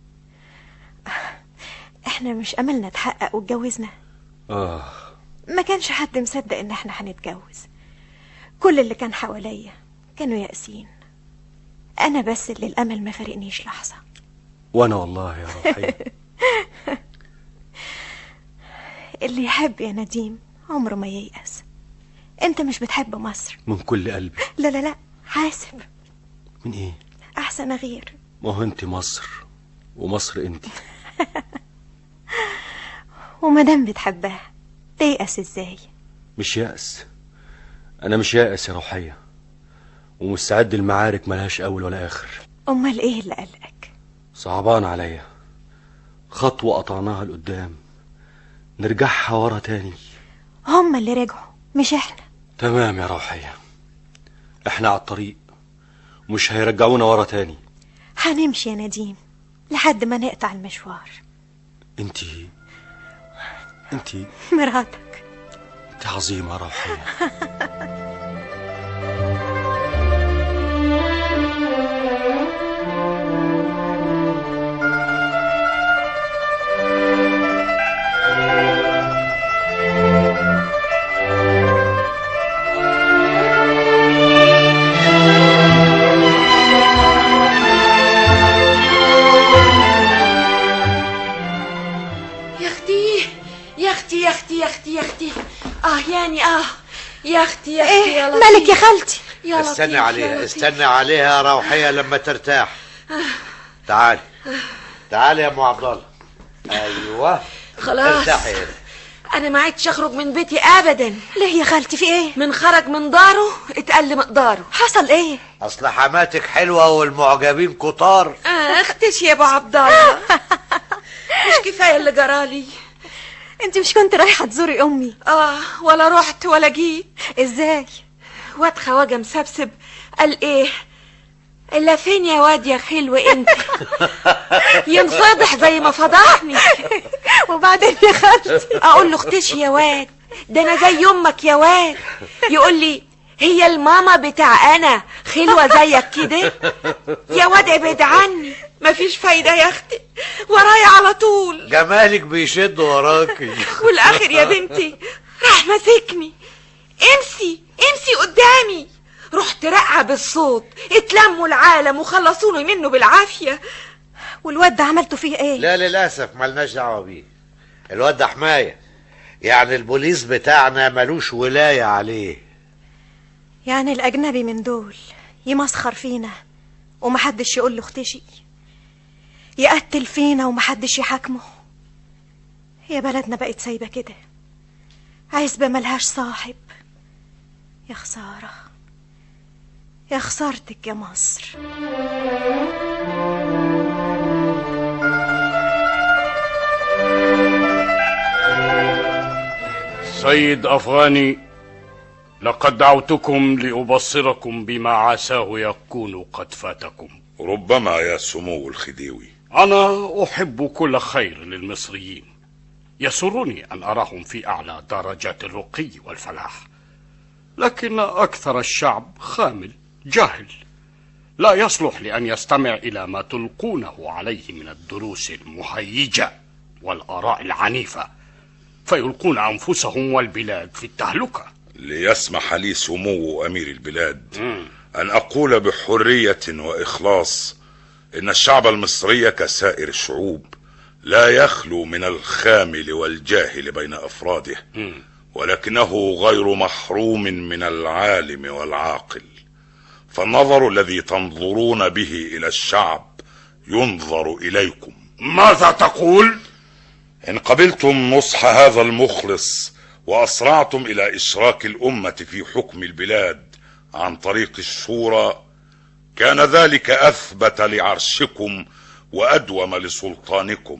Speaker 7: احنا مش املنا اتحقق واتجوزنا
Speaker 1: آه
Speaker 7: ما كانش حد مصدق ان احنا هنتجوز كل اللي كان حواليا كانوا يائسين انا بس اللي الامل ما فارقنيش لحظه
Speaker 1: وانا والله يا روحية
Speaker 7: اللي يحب يا نديم عمره ما ييأس انت مش بتحب مصر
Speaker 1: من كل قلبي
Speaker 7: لا لا لا حاسب
Speaker 1: من ايه
Speaker 7: احسن غير
Speaker 1: ما هو انت مصر ومصر انت
Speaker 7: ومادام بتحبها تيأس ازاي
Speaker 1: مش يأس انا مش يأس يا روحية ومستعد المعارك ملهاش اول ولا اخر
Speaker 7: امال ايه اللي قلقك
Speaker 1: صعبان عليا خطوة قطعناها لقدام نرجعها ورا تاني
Speaker 7: هما اللي رجعوا مش احنا
Speaker 1: تمام يا روحية احنا على الطريق مش هيرجعونا ورا تاني
Speaker 7: هنمشي يا نديم لحد ما نقطع المشوار
Speaker 1: انتي انتي
Speaker 7: مراتك
Speaker 1: انتي عظيمة يا روحية
Speaker 6: يا اختي يا اختي يا اختي يا اختي يا اختي اه يعني اه يا اختي يا اختي
Speaker 7: ايه
Speaker 6: يا لطيف
Speaker 7: مالك يا خالتي
Speaker 6: يا لطيف
Speaker 5: استنى
Speaker 6: يا
Speaker 5: عليها
Speaker 6: لطيف.
Speaker 5: استنى عليها يا روحية لما ترتاح تعالي تعالي يا ام عبد الله ايوه
Speaker 6: خلاص
Speaker 5: ارتاحي هنا.
Speaker 6: انا ما عدتش اخرج من بيتي ابدا
Speaker 7: ليه يا خالتي في ايه
Speaker 6: من خرج من داره اتقل مقداره
Speaker 7: حصل ايه
Speaker 5: اصل حماتك حلوة والمعجبين كتار
Speaker 6: آه اختش يا ابو عبد الله مش كفايه اللي جرالي
Speaker 7: انت مش كنت رايحه تزوري امي
Speaker 6: اه ولا رحت ولا جيت
Speaker 7: ازاي
Speaker 6: واد خواجه مسبسب قال ايه الا فين يا واد يا خلو انت ينفضح زي ما فضحني
Speaker 7: وبعدين يا خالتي
Speaker 6: اقول له اختشي يا واد ده انا زي امك يا واد يقول لي هي الماما بتاع انا خلوه زيك كده يا واد ابعد عني مفيش فايده يا اختي ورايا على طول
Speaker 5: جمالك بيشد وراكي
Speaker 6: والاخر يا بنتي راح ماسكني امسي امسي قدامي رحت راقعه بالصوت اتلموا العالم وخلصوني منه بالعافيه
Speaker 7: والواد ده عملته فيه ايه
Speaker 5: لا للاسف ملناش دعوه بيه الواد ده حمايه يعني البوليس بتاعنا ملوش ولايه عليه
Speaker 7: يعني الاجنبي من دول يمسخر فينا ومحدش يقول له اختشي يقتل فينا ومحدش يحاكمه يا بلدنا بقت سايبه كده عزبه ملهاش صاحب يا خساره يا خسارتك يا مصر
Speaker 4: سيد أفغاني لقد دعوتكم لأبصركم بما عساه يكون قد فاتكم
Speaker 12: ربما يا سمو الخديوي
Speaker 4: أنا أحب كل خير للمصريين يسرني أن أراهم في أعلى درجات الرقي والفلاح لكن أكثر الشعب خامل جاهل لا يصلح لأن يستمع إلى ما تلقونه عليه من الدروس المهيجة والآراء العنيفة فيلقون أنفسهم والبلاد في التهلكة
Speaker 12: ليسمح لي سمو أمير البلاد أن أقول بحرية وإخلاص إن الشعب المصري كسائر الشعوب لا يخلو من الخامل والجاهل بين أفراده ولكنه غير محروم من العالم والعاقل فالنظر الذي تنظرون به إلى الشعب ينظر إليكم
Speaker 4: ماذا تقول؟
Speaker 12: إن قبلتم نصح هذا المخلص وأسرعتم إلى إشراك الأمة في حكم البلاد عن طريق الشورى كان ذلك أثبت لعرشكم وأدوم لسلطانكم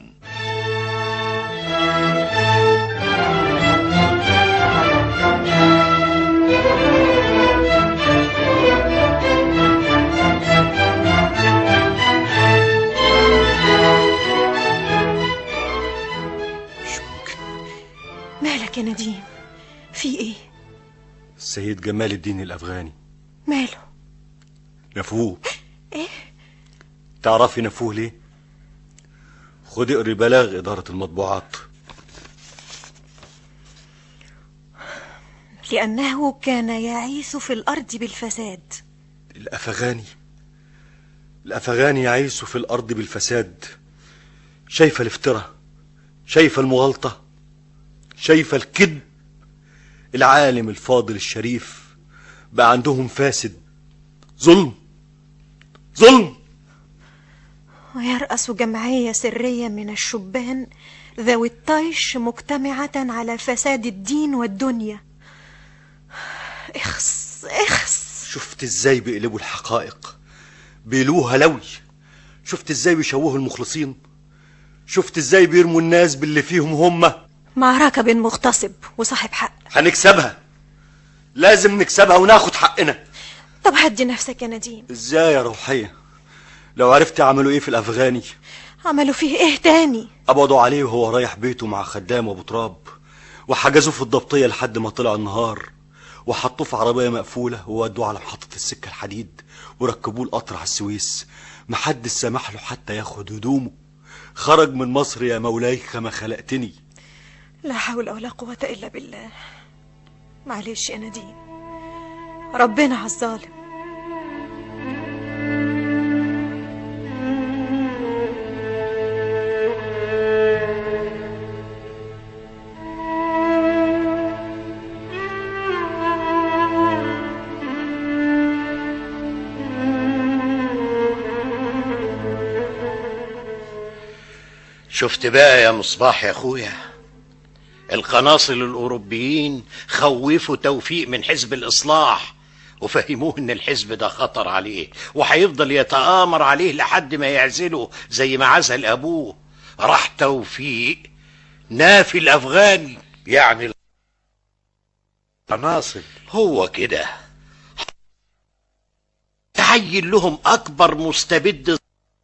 Speaker 7: مالك يا نديم في ايه
Speaker 1: السيد جمال الدين الأفغاني
Speaker 7: ماله
Speaker 1: نفوه
Speaker 7: ايه
Speaker 1: تعرفي نفوه ليه خدي اقري بلاغ إدارة المطبوعات
Speaker 7: لأنه كان يعيث في الأرض بالفساد
Speaker 1: الأفغاني الأفغان يعيسوا في الأرض بالفساد شايفة الافتراء شايفة المغالطة شايفة الكذب العالم الفاضل الشريف بقى عندهم فاسد ظلم ظلم
Speaker 7: ويرأس جمعية سرية من الشبان ذوي الطيش مجتمعة على فساد الدين والدنيا اخس اخس
Speaker 1: شفت ازاي بيقلبوا الحقائق بيلوها لوي شفت ازاي بيشوهوا المخلصين شفت ازاي بيرموا الناس باللي فيهم هم
Speaker 7: معركة بين مغتصب وصاحب حق
Speaker 1: هنكسبها لازم نكسبها وناخد حقنا
Speaker 7: طب هدي نفسك يا نديم
Speaker 1: ازاي يا روحية لو عرفت عملوا ايه في الافغاني
Speaker 7: عملوا فيه ايه تاني
Speaker 1: قبضوا عليه وهو رايح بيته مع خدام ابو تراب وحجزوه في الضبطية لحد ما طلع النهار وحطوه في عربية مقفولة وودوه على محطة السكة الحديد وركبوه القطر على السويس محدش سمح له حتى ياخد هدومه خرج من مصر يا مولاي كما خلقتني
Speaker 7: لا حول ولا قوة إلا بالله معلش يا نديم ربنا على الظالم
Speaker 10: شفت بقى يا مصباح يا اخويا القناصل الاوروبيين خوفوا توفيق من حزب الاصلاح وفهموه ان الحزب ده خطر عليه وهيفضل يتآمر عليه لحد ما يعزله زي ما عزل ابوه راح توفيق نافي الافغاني يعني
Speaker 5: قناصل
Speaker 10: هو كده تعين لهم اكبر مستبد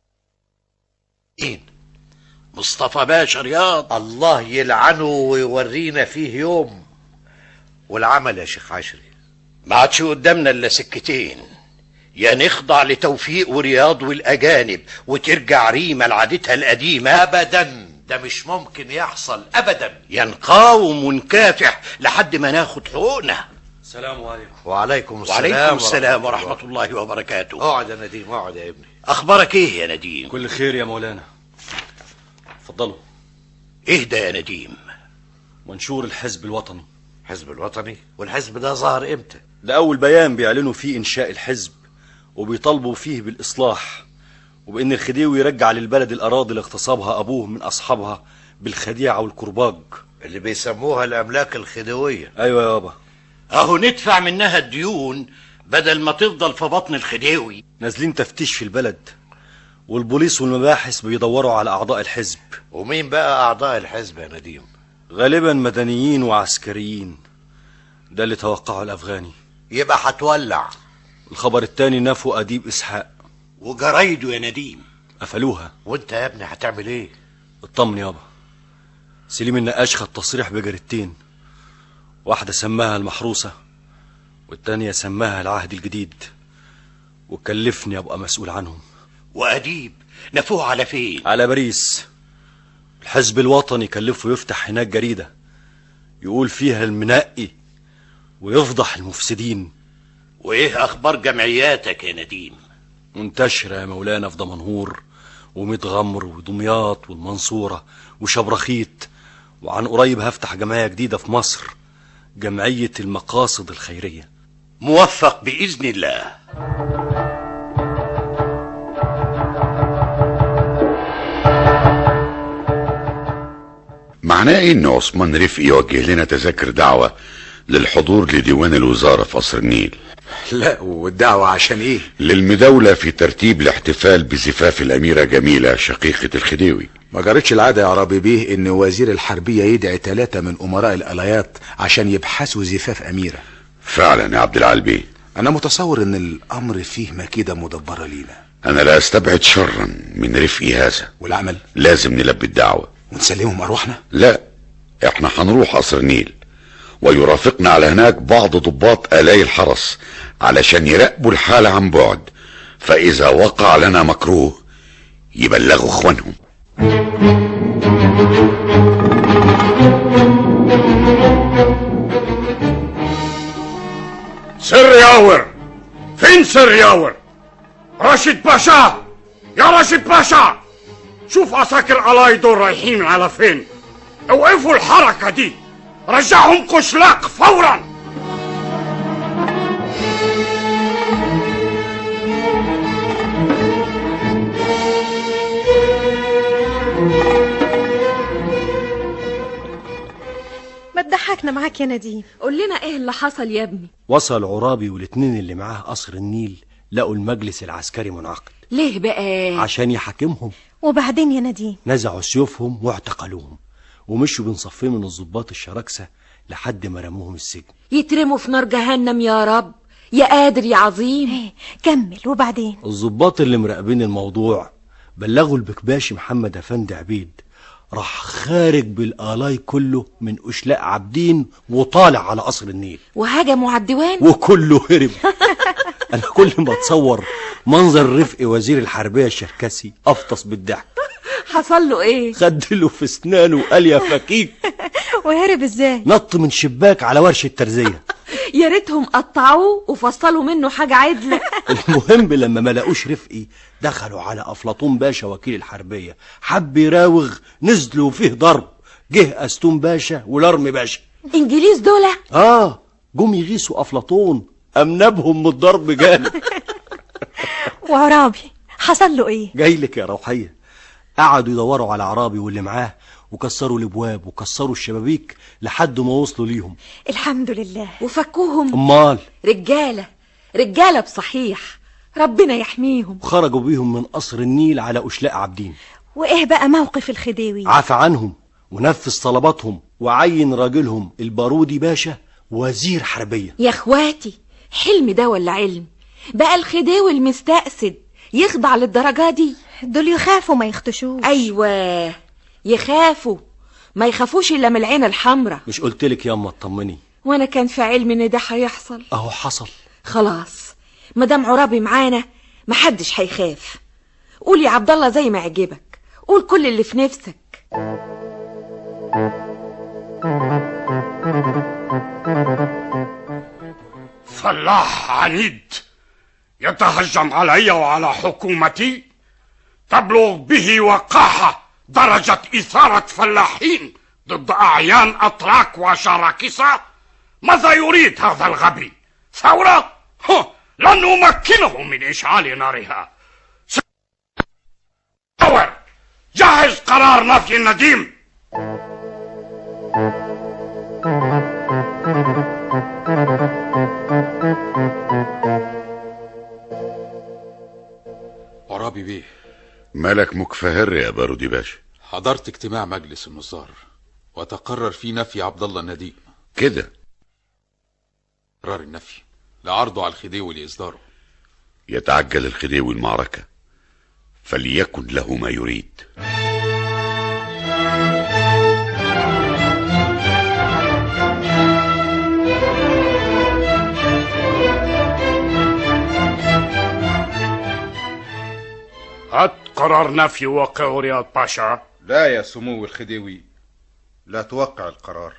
Speaker 10: مين مصطفى باشا رياض
Speaker 5: الله يلعنه ويورينا فيه يوم والعمل يا شيخ عشري
Speaker 10: ما عادش قدامنا الا سكتين يا نخضع لتوفيق ورياض والاجانب وترجع ريما لعادتها القديمه
Speaker 5: ابدا ده مش ممكن يحصل ابدا
Speaker 10: يا نقاوم ونكافح لحد ما ناخد حقوقنا
Speaker 1: السلام عليكم
Speaker 5: وعليكم السلام
Speaker 10: وعليكم السلام ورحمه الله وبركاته
Speaker 5: اقعد يا نديم اقعد يا ابني
Speaker 10: اخبارك ايه يا نديم
Speaker 1: كل خير يا مولانا اتفضلوا
Speaker 10: اهدى يا نديم
Speaker 1: منشور الحزب الوطني
Speaker 5: حزب الوطني والحزب ده ظهر امتى
Speaker 1: ده أول بيان بيعلنوا فيه إنشاء الحزب وبيطالبوا فيه بالإصلاح وبإن الخديوي يرجع للبلد الأراضي اللي اغتصبها أبوه من أصحابها بالخديعة والكرباج
Speaker 5: اللي بيسموها الاملاك الخديويه
Speaker 1: أيوة يابا
Speaker 10: اهو ندفع منها الديون بدل ما تفضل في بطن الخديوي
Speaker 1: نازلين تفتيش في البلد والبوليس والمباحث بيدوروا على أعضاء الحزب
Speaker 5: ومين بقى اعضاء الحزب يا نديم
Speaker 1: غالبا مدنيين وعسكريين ده اللي توقعه الأفغاني
Speaker 5: يبقى هتولع
Speaker 1: الخبر التاني نفوا أديب إسحاق
Speaker 10: وجرايده يا نديم
Speaker 1: قفلوها
Speaker 5: وانت يا ابني هتعمل ايه
Speaker 1: اطمن يابا سليم النقاش خد تصريح بجريدتين واحدة سماها المحروسة والتانية سماها العهد الجديد وكلفني أبقى مسؤول عنهم
Speaker 10: واديب نفوه على فين
Speaker 1: على باريس الحزب الوطني كلفه يفتح هناك جريدة يقول فيها المنقي ويفضح المفسدين
Speaker 10: وايه اخبار جمعياتك يا نديم
Speaker 1: منتشرة يا مولانا في دمنهور ومتغمر ودمياط والمنصورة وشبرخيت وعن قريب هفتح جمعية جديدة في مصر جمعية المقاصد الخيرية
Speaker 10: موفق باذن الله
Speaker 12: معناه ايه ان عثمان رفقي يوجه لنا تذاكر دعوة للحضور لديوان الوزارة في قصر النيل
Speaker 13: لا والدعوة عشان ايه
Speaker 12: للمداولة في ترتيب الاحتفال بزفاف الأميرة جميلة شقيقة الخديوي
Speaker 13: ما جرتش العادة يا عربي بيه ان وزير الحربية يدعي ثلاثة من امراء الالايات عشان يبحثوا زفاف اميرة
Speaker 12: فعلا يا عبد العال بيه
Speaker 13: انا متصور ان الامر فيه مكيدة مدبرة لينا
Speaker 12: أنا لا أستبعد شرا من رفقي هذا
Speaker 13: والعمل
Speaker 12: لازم نلبي الدعوة
Speaker 13: ونسلمهم ارواحنا
Speaker 12: لا احنا هنروح قصر النيل ويرافقنا على هناك بعض ضباط آلاء الحرس علشان يراقبوا الحالة عن بعد فإذا وقع لنا مكروه يبلغوا اخوانهم
Speaker 4: سر ياور فين سر ياور راشد باشا يا راشد باشا شوف عساكر الاي دول رايحين على فين اوقفوا الحركة دي رجعهم قشلاق فورا
Speaker 7: ما تضحكنا معاك يا نديم
Speaker 6: قول لنا ايه اللي حصل يا ابني
Speaker 1: وصل عرابي والاتنين اللي معاه قصر النيل لقوا المجلس العسكري منعقد
Speaker 6: ليه بقى
Speaker 1: عشان يحاكمهم
Speaker 7: وبعدين يا نديم
Speaker 1: نزعوا سيوفهم واعتقلوهم ومشوا بين صفين من الضباط الشراكسة لحد ما رموهم السجن
Speaker 6: يترموا في نار جهنم يا رب يا قادر يا عظيم
Speaker 7: كمل وبعدين
Speaker 1: الضباط اللي مراقبين الموضوع بلغوا البكباشي محمد افندي عبيد راح خارج بالالاي كله من اشلاء عابدين وطالع على قصر النيل
Speaker 6: وهجموا على الديوان
Speaker 1: وكله هرب انا كل ما اتصور منظر رفقي وزير الحربيه الشركسي افطس بالضحك
Speaker 6: حصل له ايه
Speaker 1: خدله في اسنانه وقال يا فكيك
Speaker 7: وهرب ازاي
Speaker 1: نط من شباك على ورشه ترزيه
Speaker 6: يا ريتهم قطعوه وفصلوا منه حاجه عدله
Speaker 1: المهم لما ما لقوش رفقي دخلوا على افلاطون باشا وكيل الحربيه حب يراوغ نزلوا فيه ضرب جه استون باشا ولرمي باشا
Speaker 6: انجليز دول
Speaker 1: اه جم يغيثوا افلاطون امنبهم من الضرب جامد
Speaker 7: وعرابي حصل له ايه
Speaker 1: جاي لك يا روحيه قعدوا يدوروا على عرابي واللي معاه وكسروا الابواب وكسروا الشبابيك لحد ما وصلوا ليهم
Speaker 7: الحمد لله
Speaker 6: وفكوهم
Speaker 1: امال
Speaker 6: رجاله رجاله بصحيح ربنا يحميهم
Speaker 1: خرجوا بيهم من قصر النيل على اشلاء عابدين
Speaker 7: وايه بقى موقف الخديوي
Speaker 1: عفى عنهم ونفذ طلباتهم وعين راجلهم البارودي باشا وزير حربيه
Speaker 6: يا اخواتي حلم ده ولا علم بقى الخديوي المستأسد يخضع للدرجة دي
Speaker 7: دول يخافوا ما يختشوش
Speaker 6: ايوه يخافوا ما يخافوش الا من العين الحمراء
Speaker 1: مش قلت لك ياما اطمني
Speaker 6: وانا كان في علمي ان ده هيحصل
Speaker 1: اهو حصل
Speaker 6: خلاص مدام عرابي معانا محدش هيخاف قول يا عبد الله زي ما يعجبك قول كل اللي في نفسك
Speaker 4: فلاح عنيد يتهجم علي وعلى حكومتي تبلغ به وقاحة درجة إثارة فلاحين ضد أعيان أتراك وشراكسة ماذا يريد هذا الغبي ثورة ها، لن نمكنه من إشعال نارها س- ثور، جهز قرار نفي النديم
Speaker 14: عرابي بيه
Speaker 12: مالك مكفهر يا بارودي باشا
Speaker 14: حضرت اجتماع مجلس النظار وتقرر فيه نفي عبد الله النديم
Speaker 12: كده
Speaker 14: قرار النفي لعرضه على الخديوي لإصداره
Speaker 12: يتعجل الخديوي المعركة فليكن له ما يريد
Speaker 4: هات قرار نفي وقعه رياض باشا
Speaker 15: لا يا سمو الخديوي لا توقع القرار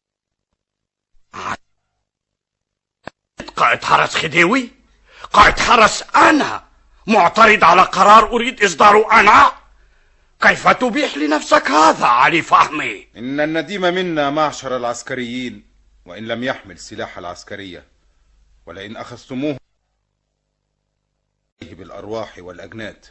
Speaker 4: قائد حرس خديوي قائد حرس أنا معترض على قرار أريد إصداره أنا كيف تبيح لنفسك هذا علي فهمي
Speaker 15: إن النديم منا معشر العسكريين وإن لم يحمل سلاح العسكرية ولئن أخذتموه بالأرواح والأجناد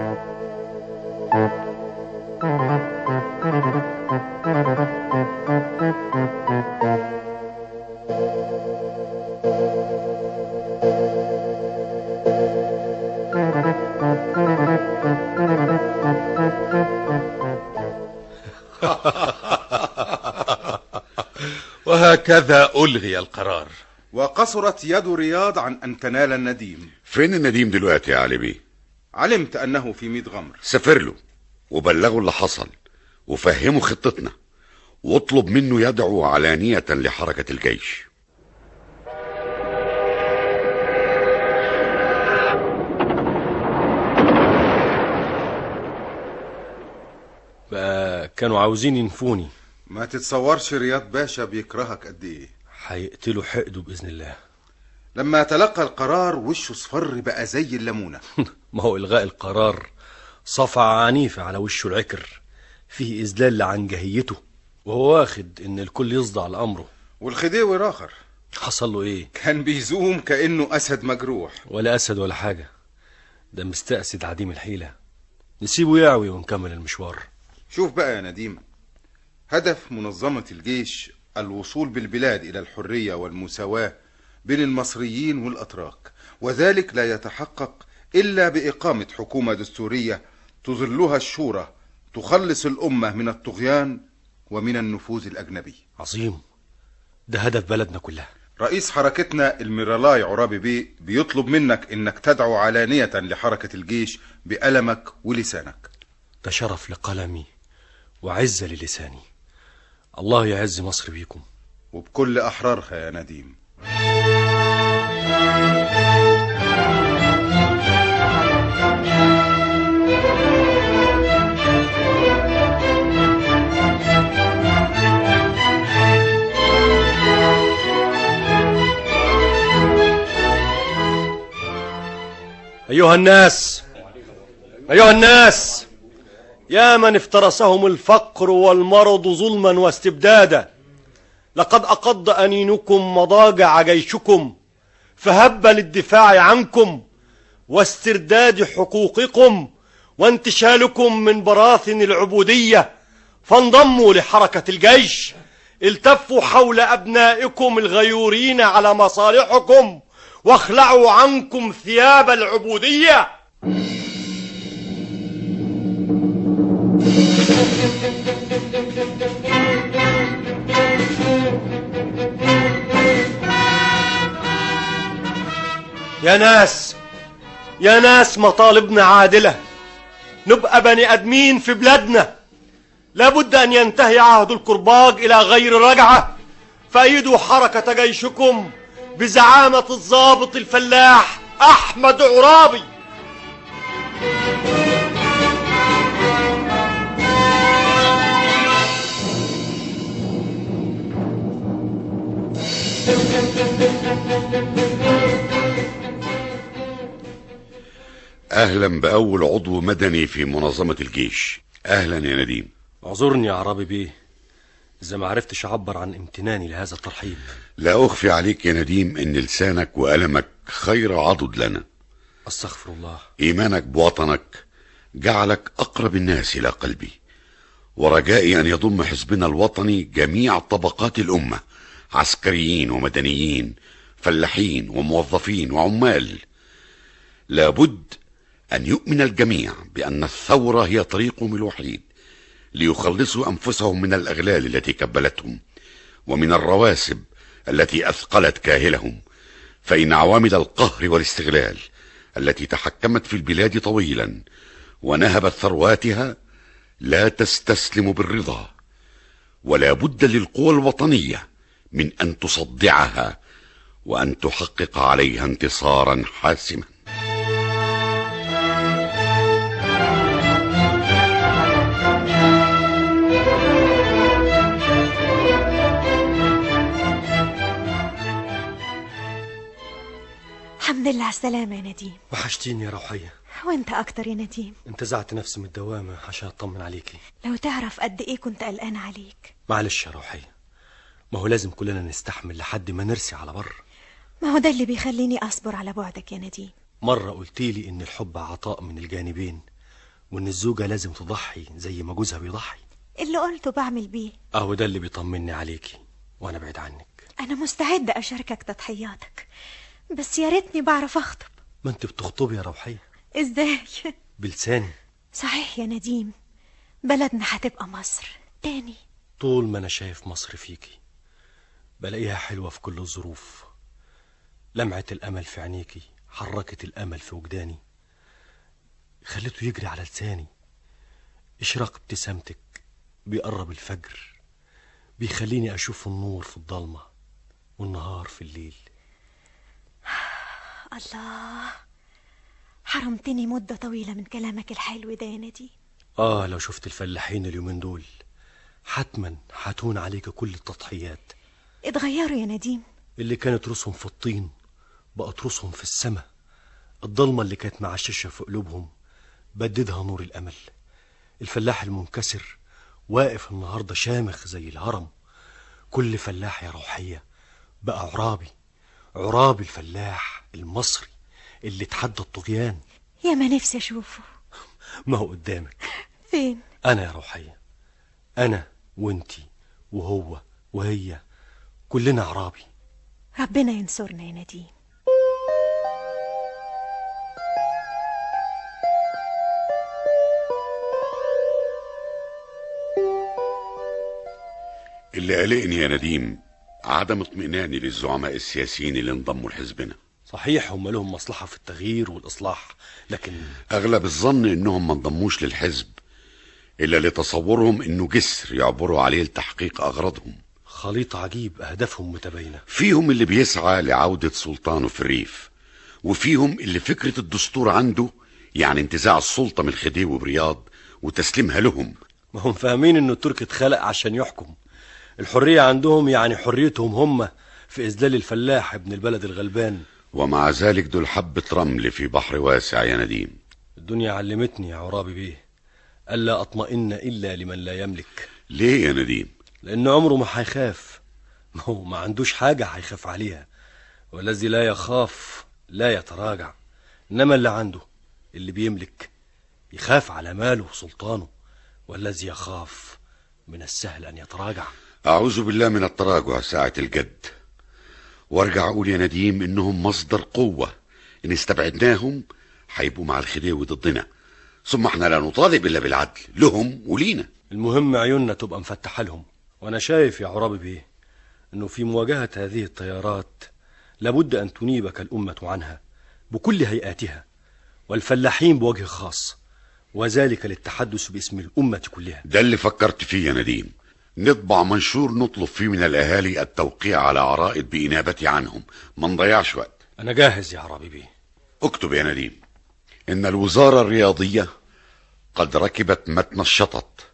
Speaker 14: وهكذا ألغي القرار
Speaker 15: وقصرت يد رياض عن أن تنال النديم
Speaker 12: فين النديم دلوقتي يا علي بيه
Speaker 15: علمت أنه في ميت غمر
Speaker 12: سافر له وبلغه اللي حصل وفهمه خطتنا واطلب منه يدعو علانية لحركة الجيش
Speaker 1: بقى كانوا عاوزين ينفوني
Speaker 15: ما تتصورش رياض باشا بيكرهك قد ايه
Speaker 1: هيقتلوا حقده بإذن الله
Speaker 15: لما تلقى القرار وشه اصفر بقى زي الليمونة
Speaker 1: ما هو إلغاء القرار صفعة عنيفة على وشه العكر فيه إذلال لعنجهيته وهو واخد إن الكل يصدع لأمره
Speaker 15: والخديوي راخر
Speaker 1: حصل له إيه؟
Speaker 15: كان بيزوم كأنه أسد مجروح
Speaker 1: ولا أسد ولا حاجة ده مستأسد عديم الحيلة نسيبه يعوي ونكمل المشوار
Speaker 15: شوف بقى يا نديم هدف منظمة الجيش الوصول بالبلاد إلى الحرية والمساواة بين المصريين والأتراك وذلك لا يتحقق إلا بإقامة حكومة دستورية تظلها الشورى تخلص الأمة من الطغيان ومن النفوذ الأجنبي
Speaker 1: عظيم ده هدف بلدنا كلها
Speaker 15: رئيس حركتنا الميرالاي عرابي بيه بيطلب منك انك تدعو علانية لحركة الجيش بألمك ولسانك
Speaker 1: ده شرف لقلمي وعزة للساني الله يعز مصر بيكم
Speaker 15: وبكل أحرارها يا نديم
Speaker 1: أيها الناس أيها الناس يا من افترسهم الفقر والمرض ظلما واستبدادا لقد أقض أنينكم مضاجع جيشكم فهب للدفاع عنكم واسترداد حقوقكم وانتشالكم من براثن العبودية فانضموا لحركة الجيش التفوا حول أبنائكم الغيورين على مصالحكم واخلعوا عنكم ثياب العبودية يا ناس يا ناس مطالبنا عادلة نبقى بني أدمين في بلادنا لابد أن ينتهي عهد الكرباج إلى غير رجعة فأيدوا حركة جيشكم بزعامة الضابط الفلاح أحمد عرابي
Speaker 12: اهلا باول عضو مدني في منظمة الجيش اهلا يا نديم
Speaker 1: اعذرني يا عرابي بيه إذا ما عرفتش أعبر عن امتناني لهذا الترحيب
Speaker 12: لا اخفي عليك يا نديم ان لسانك والمك خير عضد لنا
Speaker 1: أستغفر الله
Speaker 12: ايمانك بوطنك جعلك اقرب الناس الى قلبي ورجائي ان يضم حزبنا الوطني جميع طبقات الامه عسكريين ومدنيين فلاحين وموظفين وعمال لابد ان يؤمن الجميع بان الثوره هي طريقهم الوحيد ليخلصوا انفسهم من الاغلال التي كبلتهم ومن الرواسب التي اثقلت كاهلهم فان عوامل القهر والاستغلال التي تحكمت في البلاد طويلا ونهبت ثرواتها لا تستسلم بالرضا ولا بد للقوى الوطنيه من ان تصدعها وان تحقق عليها انتصارا حاسما
Speaker 7: الحمد لله على السلامة يا نديم
Speaker 1: وحشتيني يا روحية
Speaker 7: وانت اكتر يا نديم
Speaker 1: انتزعت نفسي من الدوامة عشان اطمن عليكي
Speaker 7: لو تعرف قد ايه كنت قلقان عليك
Speaker 1: معلش يا روحية ما هو لازم كلنا نستحمل لحد ما نرسي على بر
Speaker 7: ما هو ده اللي بيخليني اصبر على بعدك يا نديم
Speaker 1: مرة قلتيلي ان الحب عطاء من الجانبين وان الزوجة لازم تضحي زي ما جوزها بيضحي
Speaker 7: اللي قلته بعمل بيه
Speaker 1: اهو ده اللي بيطمني عليكي وانا بعيد عنك
Speaker 7: انا مستعدة اشاركك تضحياتك بس يا ريتني بعرف اخطب
Speaker 1: ما انت بتخطبي يا روحية
Speaker 7: ازاي
Speaker 1: بلساني
Speaker 7: صحيح يا نديم بلدنا هتبقى مصر تاني
Speaker 1: طول ما انا شايف مصر فيكي بلاقيها حلوة في كل الظروف لمعة الامل في عينيكي حركت الامل في وجداني خليته يجري على لساني اشراق ابتسامتك بيقرب الفجر بيخليني اشوف النور في الضلمة والنهار في الليل
Speaker 7: الله حرمتني مدة طويلة من كلامك الحلو ده يا نديم
Speaker 1: اه لو شفت الفلاحين اليومين دول حتما هتون عليك كل التضحيات
Speaker 7: اتغيروا يا نديم
Speaker 1: اللي كانت رؤوسهم في الطين بقت رؤوسهم في السماء الضلمة اللي كانت معششة في قلوبهم بددها نور الأمل الفلاح المنكسر واقف النهاردة شامخ زي الهرم كل فلاح يا روحية بقى عرابي عرابي الفلاح المصري اللي اتحدى الطغيان
Speaker 7: يا ما نفسي اشوفه
Speaker 1: ما هو قدامك
Speaker 7: فين
Speaker 1: أنا يا روحية أنا وانتي وهو وهي كلنا عرابي
Speaker 7: ربنا ينصرنا يا نديم
Speaker 16: اللي قلقني يا نديم عدم اطمئناني للزعماء السياسيين اللي انضموا لحزبنا
Speaker 1: صحيح هم لهم مصلحة في التغيير والإصلاح لكن
Speaker 16: اغلب الظن انهم ما انضموش للحزب الا لتصورهم انه جسر يعبروا عليه لتحقيق اغراضهم
Speaker 1: خليط عجيب أهدافهم متباينة
Speaker 16: فيهم اللي بيسعى لعودة سلطانه في الريف وفيهم اللي فكرة الدستور عنده يعني انتزاع السلطة من الخديوي برياض وتسليمها لهم
Speaker 1: ما هم فاهمين إنه الترك اتخلق عشان يحكم الحرية عندهم يعني حريتهم هم في إذلال الفلاح ابن البلد الغلبان
Speaker 16: ومع ذلك دول حبة رمل في بحر واسع يا نديم
Speaker 1: الدنيا علمتني يا عرابي بيه ألا أطمئن إلا لمن لا يملك
Speaker 16: ليه يا نديم
Speaker 1: لأن عمره ما هيخاف ما هو ما عندوش حاجة هيخاف عليها والذي لا يخاف لا يتراجع إنما اللي عنده اللي بيملك يخاف على ماله وسلطانه والذي يخاف من السهل أن يتراجع
Speaker 16: أعوذ بالله من التراجع ساعة الجد وارجع أقول يا نديم إنهم مصدر قوة إن استبعدناهم هيبقوا مع الخديوي ضدنا ثم احنا لا نطالب إلا بالعدل لهم ولينا
Speaker 1: المهم عيوننا تبقى مفتحة لهم وأنا شايف يا عرابي بيه إنه في مواجهة هذه التيارات لابد أن تنيبك الأمة عنها بكل هيئاتها والفلاحين بوجه خاص وذلك للتحدث باسم الأمة كلها
Speaker 16: ده اللي فكرت فيه يا نديم نطبع منشور نطلب فيه من الأهالي التوقيع على عرائض بإنابتي عنهم ما نضيعش وقت
Speaker 1: أنا جاهز يا عرابي بيه
Speaker 16: اكتب يا نديم إن الوزارة الرياضية قد ركبت متن الشطط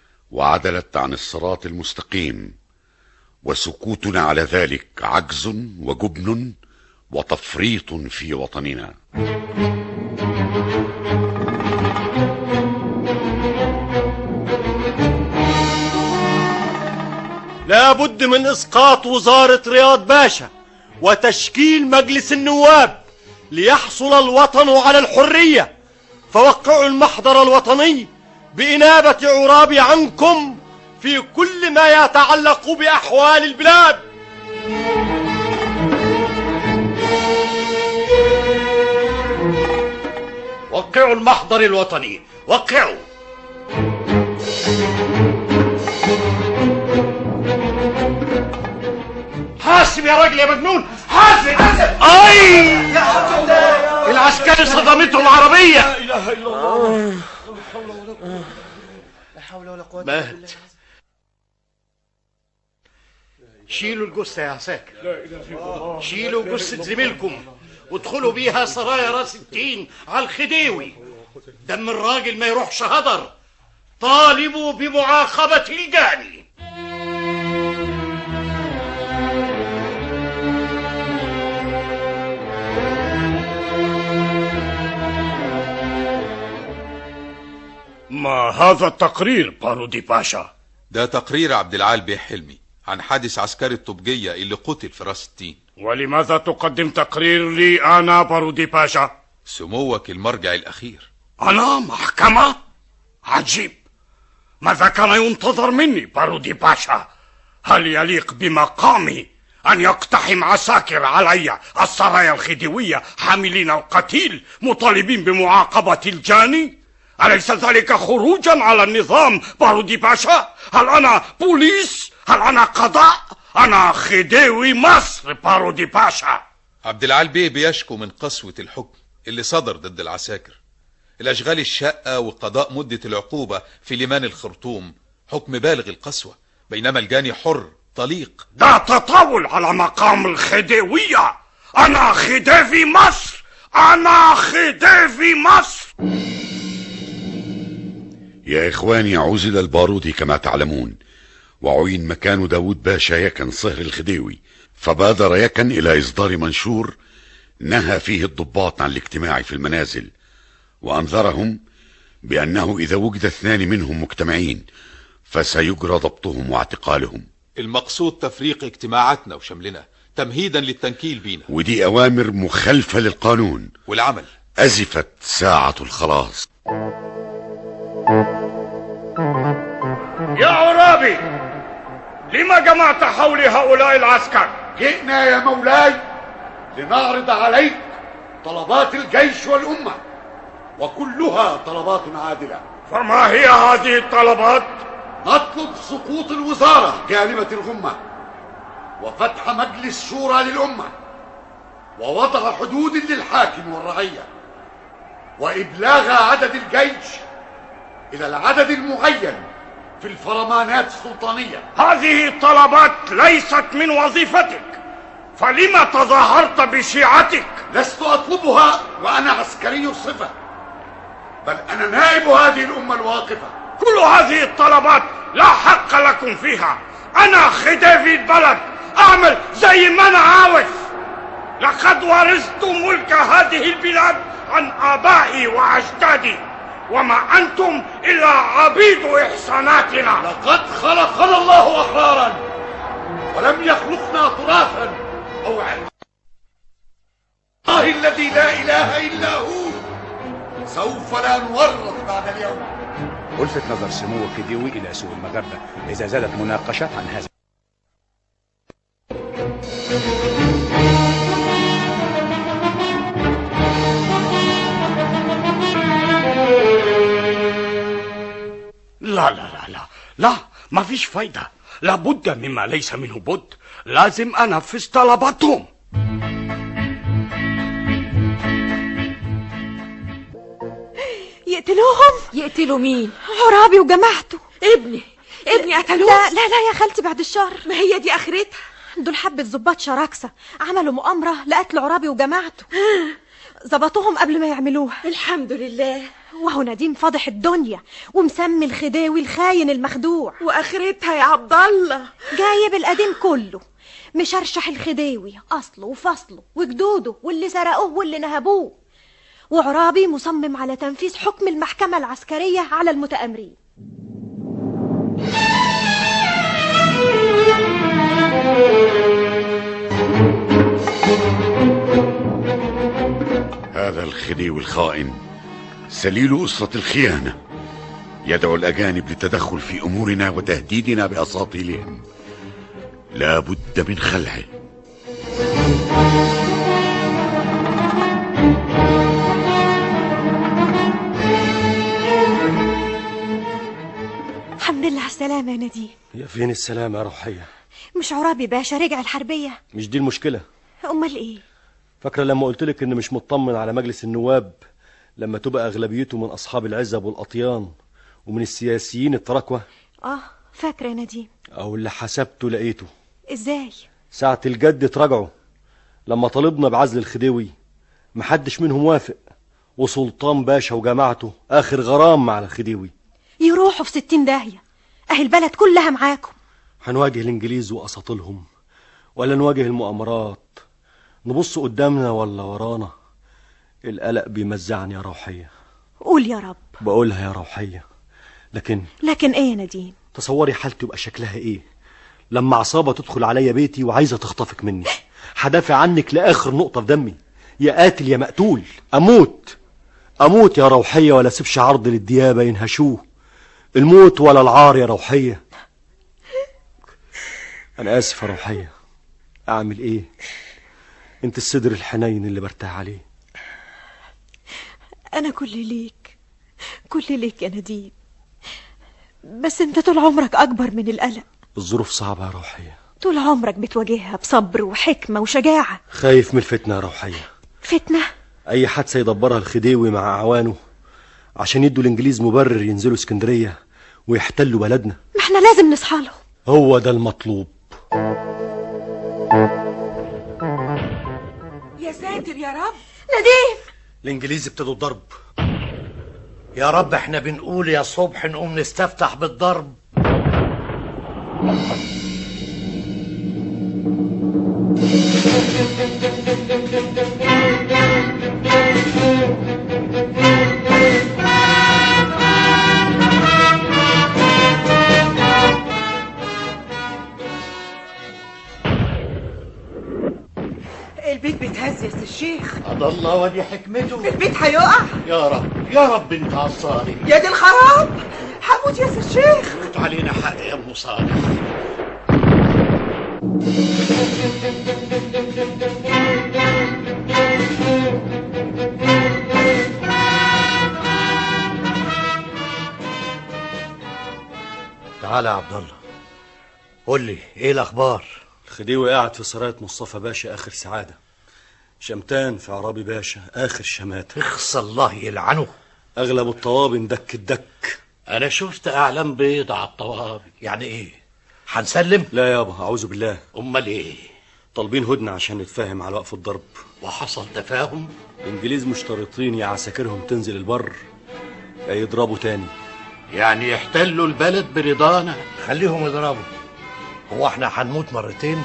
Speaker 16: وعدلت عن الصراط المستقيم وسكوتنا على ذلك عجز وجبن وتفريط في وطننا
Speaker 2: لابد من اسقاط وزارة رياض باشا وتشكيل مجلس النواب ليحصل الوطن على الحرية فوقعوا المحضر الوطني بإنابة عرابي عنكم في كل ما يتعلق بأحوال البلاد
Speaker 10: وقعوا المحضر الوطني وقعوا حاسب يا راجل يا مجنون حاسب حاسب اي العسكري صدمته العربية
Speaker 2: لا إله إلا الله
Speaker 11: لا حول ولا قوة
Speaker 10: مات شيلوا الجثة يا عساكر شيلوا جثة زميلكم وادخلوا بيها سرايا راس التين على الخديوي دم الراجل ما يروحش هدر طالبوا بمعاقبة الجاني
Speaker 4: ما هذا التقرير بارودي باشا
Speaker 14: ده تقرير عبد العال بيه حلمي عن حادث عسكري الطبجية اللي قتل في راس التين
Speaker 4: ولماذا تقدم تقرير لي أنا بارودي باشا
Speaker 14: سموك المرجع الأخير
Speaker 4: أنا محكمة عجيب ماذا كان ينتظر مني بارودي باشا هل يليق بمقامي أن يقتحم عساكر علي السرايا الخديوية حاملين القتيل مطالبين بمعاقبة الجاني أليس ذلك خروجا على النظام بارودي باشا هل أنا بوليس هل أنا قضاء أنا خديوي مصر بارودي باشا
Speaker 14: عبد العال بيه بيشكو من قسوة الحكم اللي صدر ضد العساكر الأشغال الشاقة وقضاء مدة العقوبة في لمان الخرطوم حكم بالغ القسوة بينما الجاني حر طليق
Speaker 4: ده تطاول على مقام الخديوية أنا خديوي مصر أنا خديوي مصر
Speaker 16: يا إخواني عزل البارودي كما تعلمون وعين مكان داود باشا يكن صهر الخديوي فبادر يكن إلى إصدار منشور نهى فيه الضباط عن الاجتماع في المنازل وأنذرهم بأنه إذا وجد اثنان منهم مجتمعين فسيجرى ضبطهم واعتقالهم
Speaker 14: المقصود تفريق اجتماعاتنا وشملنا تمهيدا للتنكيل بينا
Speaker 16: ودي أوامر مخالفة للقانون
Speaker 14: والعمل
Speaker 16: أزفت ساعة الخلاص
Speaker 4: يا عرابي لما جمعت حولي هؤلاء العسكر
Speaker 16: جئنا يا مولاي لنعرض عليك طلبات الجيش والأمة وكلها طلبات عادلة
Speaker 4: فما هي هذه الطلبات
Speaker 16: نطلب سقوط الوزارة جانبة الغمة وفتح مجلس شورى للأمة ووضع حدود للحاكم والرعية وإبلاغ عدد الجيش إلى العدد المعين في الفرمانات السلطانية
Speaker 4: هذه الطلبات ليست من وظيفتك فلما تظاهرت بشيعتك
Speaker 16: لست أطلبها وأنا عسكري الصفة بل أنا نائب هذه الأمة الواقفة
Speaker 4: كل هذه الطلبات لا حق لكم فيها انا خديفي البلد اعمل زي ما انا عاوز لقد ورثت ملك هذه البلاد عن ابائي واجدادي وما انتم الا عبيد احساناتنا
Speaker 16: لقد خلقنا الله احرارا ولم يخلقنا تراثا او عبء الله الذي لا اله الا هو سوف لا نورط بعد اليوم
Speaker 17: ألفت نظر سمو الخديوي إلى سوء المغبة إذا زادت مناقشات عن هذا
Speaker 4: لا لا لا لا لا ما فيش فايدة لابد مما ليس منه بد لازم أنفذ طلباتهم
Speaker 7: يقتلوهم
Speaker 6: يقتلوا مين
Speaker 7: عرابي وجماعته
Speaker 6: ابني ابني قتلوه
Speaker 7: لا لا لا يا خالتي بعد الشر
Speaker 6: ما هي دي اخرتها
Speaker 7: دول حبة ظباط شراكسة عملوا مؤامرة لقتل عرابي وجماعته ظبطوهم قبل ما يعملوها
Speaker 6: الحمد لله
Speaker 7: وهو نديم فاضح الدنيا ومسمي الخداوي الخاين المخدوع
Speaker 6: واخرتها يا عبد الله
Speaker 7: جايب القديم كله مشرشح الخداوي اصله وفصله وجدوده واللي سرقوه واللي نهبوه وعرابي مصمم على تنفيذ حكم المحكمة العسكرية على المتآمرين
Speaker 16: هذا الخديوي الخائن سليل أسرة الخيانة يدعو الأجانب للتدخل في أمورنا وتهديدنا بأساطيلهم لا بد من خلعه
Speaker 7: الحمد لله على السلامة يا نديم
Speaker 1: يا فين السلام يا روحية
Speaker 7: مش عرابي باشا رجع الحربية
Speaker 1: مش دي المشكلة
Speaker 7: أمال إيه
Speaker 1: فاكرة لما قلت لك إن مش مطمن على مجلس النواب لما تبقى أغلبيته من أصحاب العزب والأطيان ومن السياسيين التراكوة
Speaker 7: آه فاكرة يا نديم
Speaker 1: أو اللي حسبته لقيته
Speaker 7: إزاي
Speaker 1: ساعة الجد تراجعوا لما طلبنا بعزل الخديوي محدش منهم وافق وسلطان باشا وجماعته آخر غرام مع الخديوي
Speaker 7: يروحوا في ستين داهية أهي البلد كلها معاكم
Speaker 1: هنواجه الإنجليز وأساطيلهم ولا نواجه المؤامرات نبص قدامنا ولا ورانا القلق بيمزعني يا روحية
Speaker 7: قول يا رب
Speaker 1: بقولها يا روحية لكن
Speaker 7: لكن إيه يا نديم
Speaker 1: تصوري حالتي يبقى شكلها ايه لما عصابة تدخل عليا بيتي وعايزة تخطفك مني هدافع عنك لآخر نقطة في دمي يا قاتل يا مقتول أموت أموت يا روحية ولا سيبش عرض للديابة ينهشوه الموت ولا العار يا روحية أنا آسف يا روحية أعمل إيه أنت الصدر الحنين اللي برتاح عليه
Speaker 7: أنا كل ليك كل ليك يا نديم بس أنت طول عمرك أكبر من القلق
Speaker 1: الظروف صعبة يا روحية
Speaker 7: طول عمرك بتواجهها بصبر وحكمة وشجاعة
Speaker 1: خايف من الفتنة يا روحية
Speaker 7: فتنة
Speaker 1: أي حادثة يدبرها الخديوي مع أعوانه عشان يدوا الإنجليز مبرر ينزلوا اسكندرية ويحتلوا بلدنا
Speaker 7: ما احنا لازم نصحى لهم
Speaker 1: هو ده المطلوب
Speaker 6: يا ساتر يا رب
Speaker 7: نديم
Speaker 1: الإنجليز ابتدوا الضرب
Speaker 5: يا رب احنا بنقول يا صبح نقوم نستفتح بالضرب
Speaker 10: الله ودي حكمته
Speaker 6: البيت هيقع
Speaker 10: يا رب يا رب انت عالصالح
Speaker 6: يا دي الخراب هموت يا سي الشيخ
Speaker 10: فوت علينا حق يا ام صالح تعالى يا عبد الله قول لي ايه الاخبار
Speaker 1: الخديوي قاعد في سراية مصطفى باشا آخر سعادة شمتان في عرابي باشا آخر شماتة
Speaker 10: اخص الله يلعنه
Speaker 1: أغلب الطوابن دك الدك
Speaker 10: انا شفت اعلام بيض على الطوابي يعني ايه هنسلم
Speaker 1: لا يابا أعوذ بالله
Speaker 10: امال ايه
Speaker 1: طالبين هدنة عشان نتفاهم على وقف الضرب
Speaker 10: وحصل تفاهم
Speaker 1: الإنجليز مشترطين يا عساكرهم تنزل البر يا يضربوا تاني
Speaker 10: يعني يحتلوا البلد برضانا خليهم يضربوا هو احنا هنموت مرتين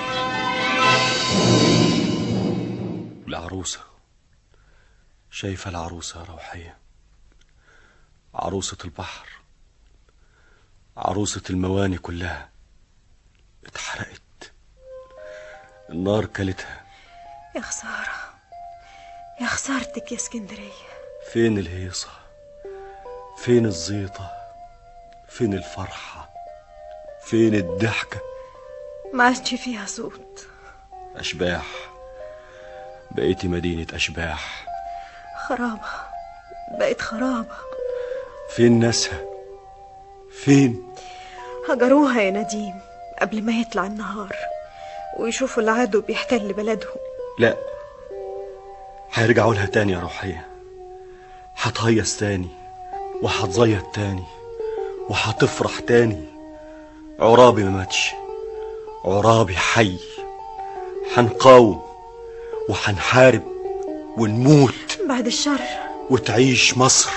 Speaker 1: العروسة شايفة العروسة يا روحية عروسة البحر عروسة المواني كلها اتحرقت النار كلتها
Speaker 7: يا خسارة يا خسارتك يا اسكندرية
Speaker 1: فين الهيصة فين الزيطة فين الفرحة فين الضحكة
Speaker 7: ما عادش فيها صوت
Speaker 1: أشباح بقيتي مدينة أشباح
Speaker 7: خرابة بقت خرابة
Speaker 1: فين ناسها فين
Speaker 7: هجروها يا نديم قبل ما يطلع النهار ويشوفوا العدو بيحتل بلدهم
Speaker 1: لا هيرجعوا لها تاني يا روحية هتهيص تاني وهتزيط تاني وهتفرح تاني عرابي ما ماتش عرابي حي هنقاوم وهنحارب ونموت
Speaker 7: بعد الشر
Speaker 1: وتعيش مصر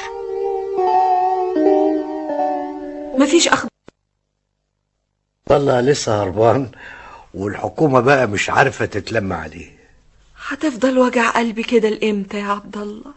Speaker 6: مفيش أخبار
Speaker 10: والله لسه هربان والحكومة بقى مش عارفة تتلم عليه
Speaker 6: هتفضل وجع قلبي كده لإمتى يا عبد الله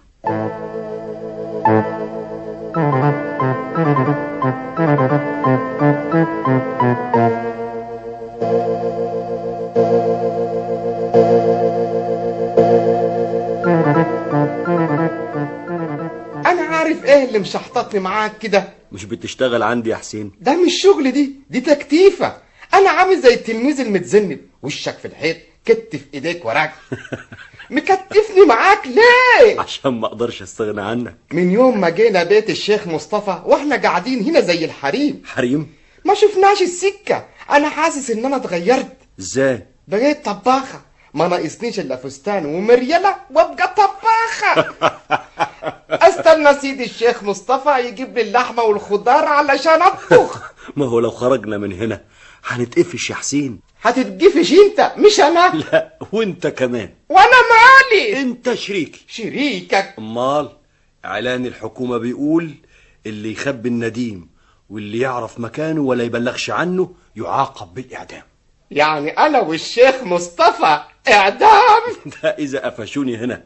Speaker 18: انا عارف ايه اللي مشحططني معاك كده
Speaker 1: مش بتشتغل عندي يا حسين
Speaker 18: ده مش شغل دي دي تكتيفة انا عامل زي التلميذ المتذنب وشك في الحيط كتف ايديك وراك مكتفني معاك ليه
Speaker 1: عشان ما اقدرش استغنى عنك
Speaker 18: من يوم ما جينا بيت الشيخ مصطفى واحنا قاعدين هنا زي الحريم
Speaker 1: حريم
Speaker 18: ما شفناش السكة انا حاسس ان انا اتغيرت
Speaker 1: ازاي
Speaker 18: بقيت طباخة ما ناقصنيش الا فستان ومريلة وابقى طباخة استنى سيدي الشيخ مصطفى يجيب لي اللحمة والخضار علشان اطبخ
Speaker 1: ما هو لو خرجنا من هنا هنتقفش يا حسين
Speaker 18: هتتقفش انت مش انا
Speaker 1: لا وانت كمان
Speaker 18: وانا مالي
Speaker 1: انت شريكي
Speaker 18: شريكك
Speaker 1: امال اعلان الحكومة بيقول اللي يخبي النديم واللي يعرف مكانه ولا يبلغش عنه يعاقب بالاعدام
Speaker 18: يعني انا والشيخ مصطفى اعدام
Speaker 1: ده اذا قفشوني هنا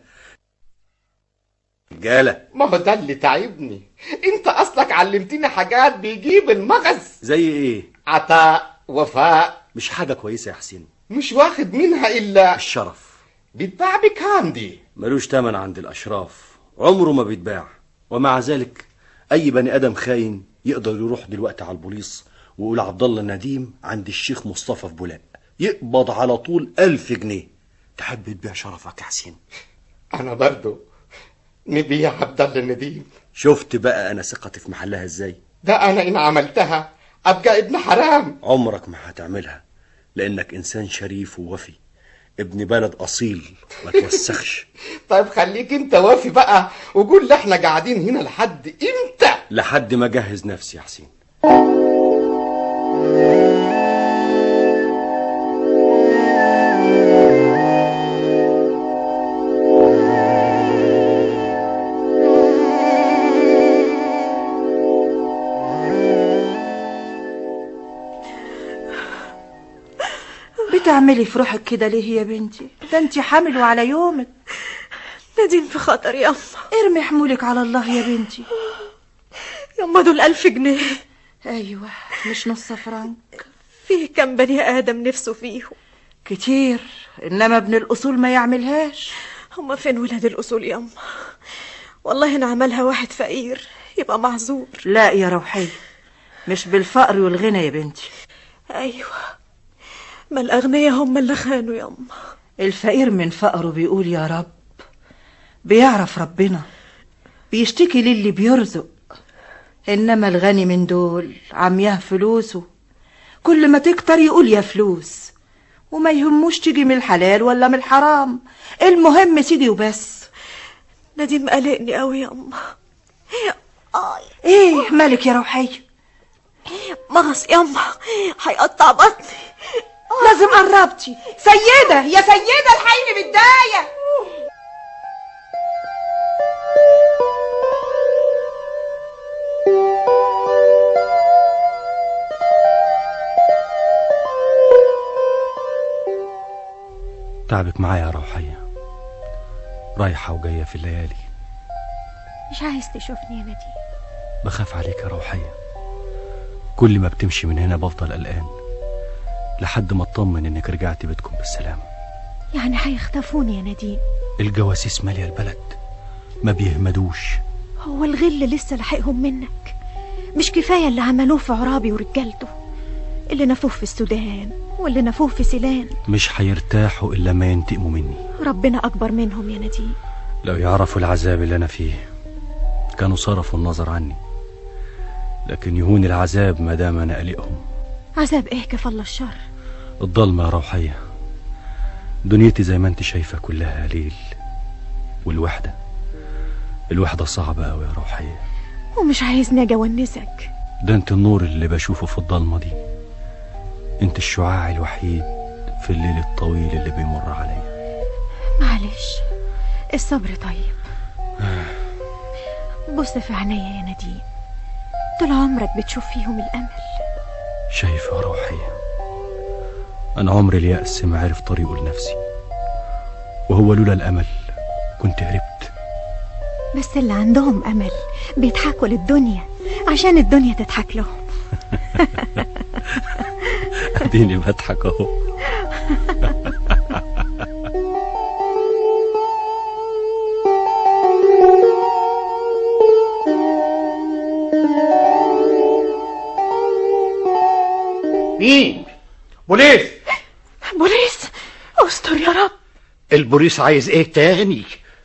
Speaker 1: رجاله
Speaker 18: ما هو ده اللي تعبني انت اصلك علمتني حاجات بيجيب المغز
Speaker 1: زي ايه
Speaker 18: عطاء وفاء
Speaker 1: مش حاجة كويسة يا حسين
Speaker 18: مش واخد منها الا
Speaker 1: الشرف
Speaker 18: بيتباع بكام دي
Speaker 1: ملوش تمن عند الاشراف عمره ما بيتباع ومع ذلك اي بني ادم خاين يقدر يروح دلوقتي على البوليس ويقول عبد الله نديم عند الشيخ مصطفى في بولاق يقبض على طول ألف جنيه تحب تبيع شرفك يا حسين
Speaker 18: انا برضو نبيع عبد الله النديم
Speaker 1: شفت بقى انا ثقتي في محلها ازاي
Speaker 18: ده انا ان عملتها ابقى ابن حرام
Speaker 1: عمرك ما هتعملها لانك انسان شريف ووفي ابن بلد اصيل ما توسخش
Speaker 18: طيب خليك انت وافي بقى وقول لي احنا قاعدين هنا لحد امتى
Speaker 1: لحد ما اجهز نفسي يا حسين
Speaker 11: بتعملي في روحك كده ليه يا بنتي ده انت حامل وعلى يومك
Speaker 7: نديم في خطر يا أما
Speaker 11: ارمي حمولك على الله يا بنتي
Speaker 7: يما دول ألف جنيه
Speaker 11: ايوه مش نص فرنك
Speaker 7: فيه كم بني آدم نفسه فيهم
Speaker 11: كتير انما ابن الاصول ما يعملهاش
Speaker 7: هما فين ولاد الأصول ياما والله إن عملها واحد فقير يبقى معذور
Speaker 11: لا يا روحية مش بالفقر والغنى يا بنتي
Speaker 7: أيوة ما الأغنياء هم اللي خانوا ياما
Speaker 11: الفقير من فقره بيقول يا رب بيعرف ربنا بيشتكي للي بيرزق إنما الغني من دول عمياه فلوسه كل ما تكتر يقول يا فلوس وما يهموش تيجي من الحلال ولا من الحرام المهم سيدي وبس
Speaker 7: نديم قلقني قوي ياما
Speaker 11: ايه مالك يا روحية
Speaker 7: مغص ياما هيقطع بطني
Speaker 11: لازم قربتي سيدة يا سيدة الحقيني بالداية
Speaker 1: تعبك معايا يا روحية رايحة وجاية في الليالي
Speaker 7: مش عايز تشوفني يا نديم
Speaker 1: بخاف عليك يا روحية كل ما بتمشي من هنا بفضل قلقان لحد ما اطمن انك رجعتي بيتكم بالسلامة
Speaker 7: يعني هيخطفوني يا نديم
Speaker 1: الجواسيس مالية البلد ما بيهمدوش
Speaker 7: هو الغل لسه لحقهم منك مش كفاية اللي عملوه في عرابي ورجالته اللي نفوه في السودان واللي نفوه في سيلان
Speaker 1: مش هيرتاحوا الا ما ينتقموا مني
Speaker 7: ربنا أكبر منهم يا نديم
Speaker 1: لو يعرفوا العذاب اللي انا فيه كانوا صرفوا النظر عني لكن يهون العذاب ما دام انا قلقهم
Speaker 7: عذاب ايه كفى الله الشر
Speaker 1: الضلمة يا روحية دنيتي زي ما انت شايفة كلها ليل والوحدة الوحدة صعبة أوي يا روحية
Speaker 7: ومش عايزني اجي اونسك
Speaker 1: ده انت النور اللي بشوفه في الضلمة دي انت الشعاع الوحيد في الليل الطويل اللي بيمر عليا
Speaker 7: معلش الصبر طيب بص في عينيا يا نديم طول عمرك بتشوف فيهم الامل
Speaker 1: شايف يا روحية أنا عمري اليأس ما عرف طريقه لنفسي وهو لولا الأمل كنت هربت
Speaker 7: بس اللي عندهم امل بيضحكوا للدنيا عشان الدنيا تضحك لهم
Speaker 1: اديني بضحك اهو
Speaker 10: مين
Speaker 2: بوليس
Speaker 7: بوليس استر يا رب
Speaker 10: البوليس عايز ايه تاني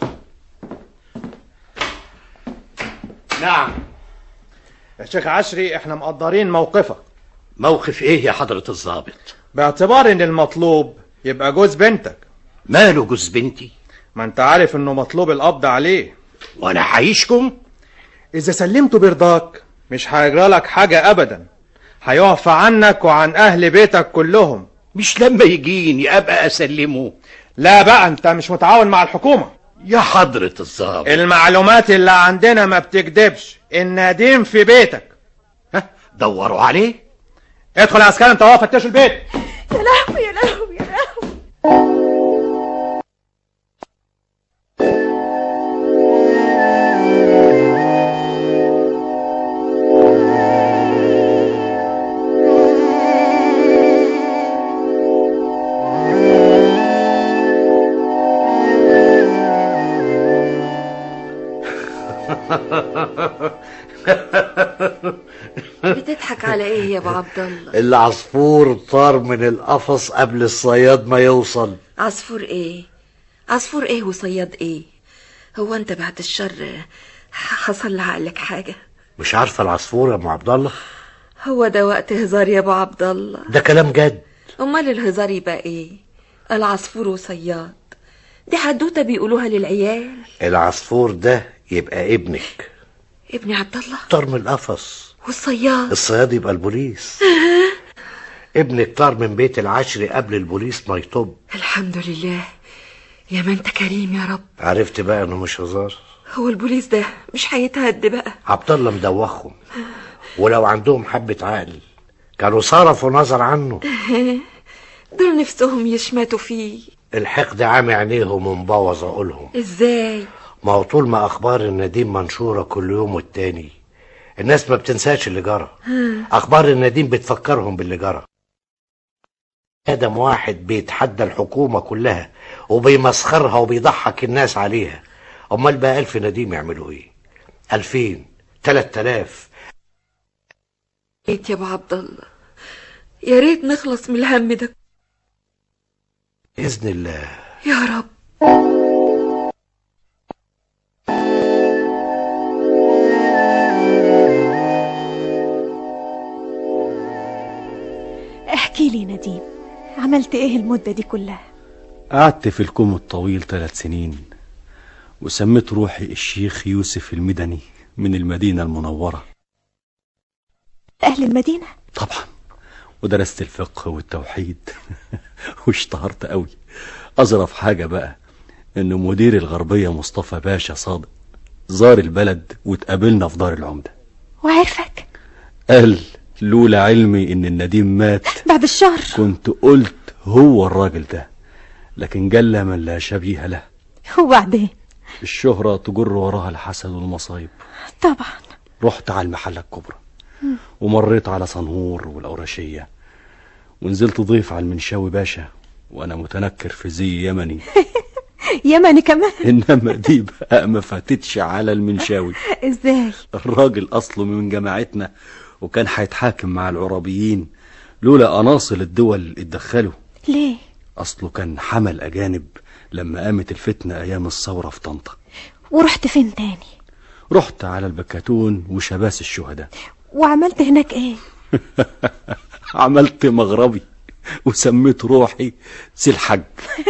Speaker 10: نعم
Speaker 2: يا شيخ عشري احنا مقدرين موقفك
Speaker 10: موقف ايه يا حضرة الضابط
Speaker 2: باعتبار ان المطلوب يبقى جوز بنتك
Speaker 10: ماله جوز بنتي
Speaker 2: ما انت عارف انه مطلوب القبض عليه
Speaker 10: وانا حيشكم
Speaker 2: اذا سلمته برضاك مش هيجرى لك حاجة ابدا هيعفى عنك وعن اهل بيتك كلهم
Speaker 10: مش لما يجيني ابقى اسلمه
Speaker 2: لا بقى انت مش متعاون مع الحكومة
Speaker 10: يا حضرة الضابط
Speaker 2: المعلومات اللي عندنا ما بتكدبش النديم في بيتك
Speaker 10: ها دوروا عليه
Speaker 2: ادخل يا عسكري انت واقف فتشوا البيت
Speaker 7: يا لهوي يا لهوي يا لهوي
Speaker 6: بتضحك على ايه يا ابو عبد الله
Speaker 5: العصفور طار من القفص قبل الصياد ما يوصل
Speaker 6: عصفور ايه عصفور ايه وصياد ايه هو انت بعد الشر حصل لعقلك حاجة
Speaker 5: مش عارفه العصفور يا ام عبد الله
Speaker 6: هو ده وقت هزار يا ابو عبد الله
Speaker 5: ده كلام جد
Speaker 6: امال الهزار يبقى ايه العصفور وصياد دي حدوته بيقولوها للعيال
Speaker 5: العصفور ده يبقى ابنك
Speaker 6: ابني عبد الله
Speaker 5: طار من القفص
Speaker 6: والصياد
Speaker 5: الصياد يبقى البوليس ابنك طار من بيت العشر قبل البوليس ما يطب
Speaker 6: الحمد لله يا ما انت كريم يا رب
Speaker 5: عرفت بقى انه مش هزار
Speaker 6: هو البوليس ده مش هيتهد بقى
Speaker 5: عبد الله مدوخهم ولو عندهم حبة عقل كانوا صرفوا نظر عنه
Speaker 6: دول نفسهم يشمتوا فيه
Speaker 5: الحقد عامي عينيهم ومبوظ عقولهم
Speaker 6: ازاي
Speaker 5: ما هو طول ما اخبار النديم منشورة كل يوم والتاني الناس ما بتنساش اللي جرى
Speaker 6: ها.
Speaker 5: اخبار النديم بتفكرهم باللي جرى ادم واحد بيتحدى الحكومة كلها وبيمسخرها وبيضحك الناس عليها امال بقى الف نديم يعملوا ايه الفين تلات الاف
Speaker 6: ريت يا ابو عبد الله يا ريت نخلص من الهم ده
Speaker 5: باذن الله
Speaker 6: يا رب
Speaker 7: احكي لي نديم عملت ايه المدة دي كلها
Speaker 1: قعدت في الكوم الطويل ثلاث سنين وسميت روحي الشيخ يوسف المدني من المدينة المنورة
Speaker 7: اهل المدينة
Speaker 1: طبعا ودرست الفقه والتوحيد واشتهرت قوي أظرف حاجة بقى إن مدير الغربية مصطفى باشا صادق زار البلد واتقابلنا في دار العمدة
Speaker 7: وعرفك
Speaker 1: قال لولا علمي إن النديم مات
Speaker 7: بعد الشهر
Speaker 1: كنت قلت هو الراجل ده لكن جل من لا شبيه له
Speaker 7: وبعدين
Speaker 1: الشهرة تجر وراها الحسد والمصايب
Speaker 7: طبعا
Speaker 1: رحت على المحلة الكبرى ومريت على صنهور والأورشية ونزلت ضيف على المنشاوي باشا وأنا متنكر في زي يمني
Speaker 7: يمني كمان
Speaker 1: إنما دي بقى ما فاتتش على المنشاوي
Speaker 7: ازاي
Speaker 1: الراجل أصله من جماعتنا وكان هيتحاكم مع العربيين لولا أناصل الدول اتدخلوا
Speaker 7: ليه
Speaker 1: أصله كان حمل أجانب لما قامت الفتنة أيام الثورة في طنطا
Speaker 7: ورحت فين تاني
Speaker 1: رحت على البكاتون وشباس الشهداء
Speaker 7: وعملت هناك ايه
Speaker 1: عملت مغربي وسميت روحي سي الحج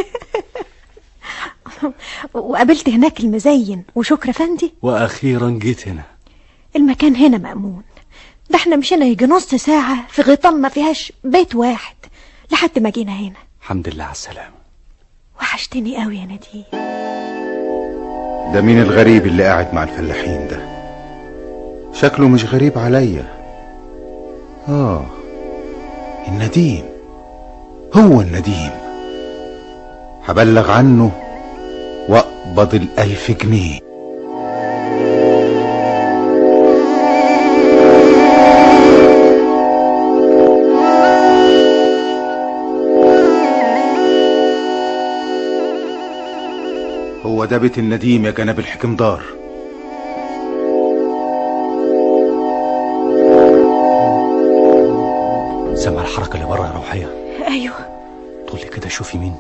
Speaker 7: وقابلت هناك المزين وشكر فندي
Speaker 1: وأخيرا جيت هنا
Speaker 7: المكان هنا مأمون ده احنا مشينا يجي نص ساعة في غيطان ما فيهاش بيت واحد لحد ما جينا هنا
Speaker 1: الحمد لله على السلامة
Speaker 7: وحشتني قوي يا نديم
Speaker 15: ده مين الغريب اللي قاعد مع الفلاحين ده شكله مش غريب عليا اه النديم هو النديم هبلغ عنه واقبض الالف جنيه هو ده بيت النديم يا جناب الحكمدار
Speaker 1: سمع الحركة اللي بره يا روحية
Speaker 7: ايوه
Speaker 1: طولي كده شوفي مين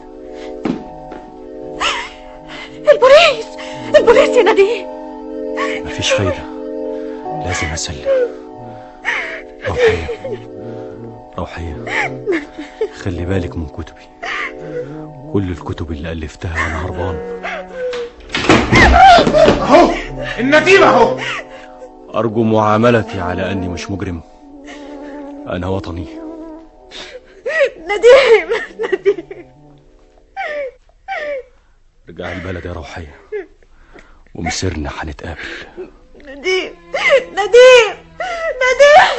Speaker 7: البوليس البوليس يا نديم
Speaker 1: مفيش فايدة لازم أسلم روحية روحية خلي بالك من كتبي كل الكتب اللي ألفتها وأنا هربان
Speaker 15: اهو النديم اهو
Speaker 1: أرجو معاملتي على أني مش مجرم أنا وطني
Speaker 7: نديم نديم
Speaker 1: رجع البلد يا روحية ومسيرنا هنتقابل
Speaker 7: نديم نديم نديم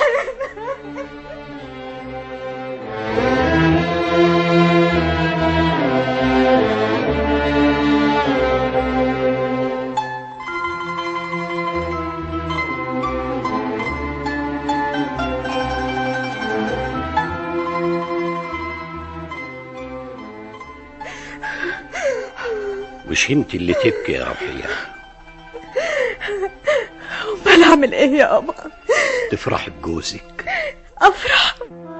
Speaker 10: مش انت اللي تبكي يا ربيع
Speaker 7: امال اعمل ايه يا ابا
Speaker 10: تفرح بجوزك
Speaker 7: افرح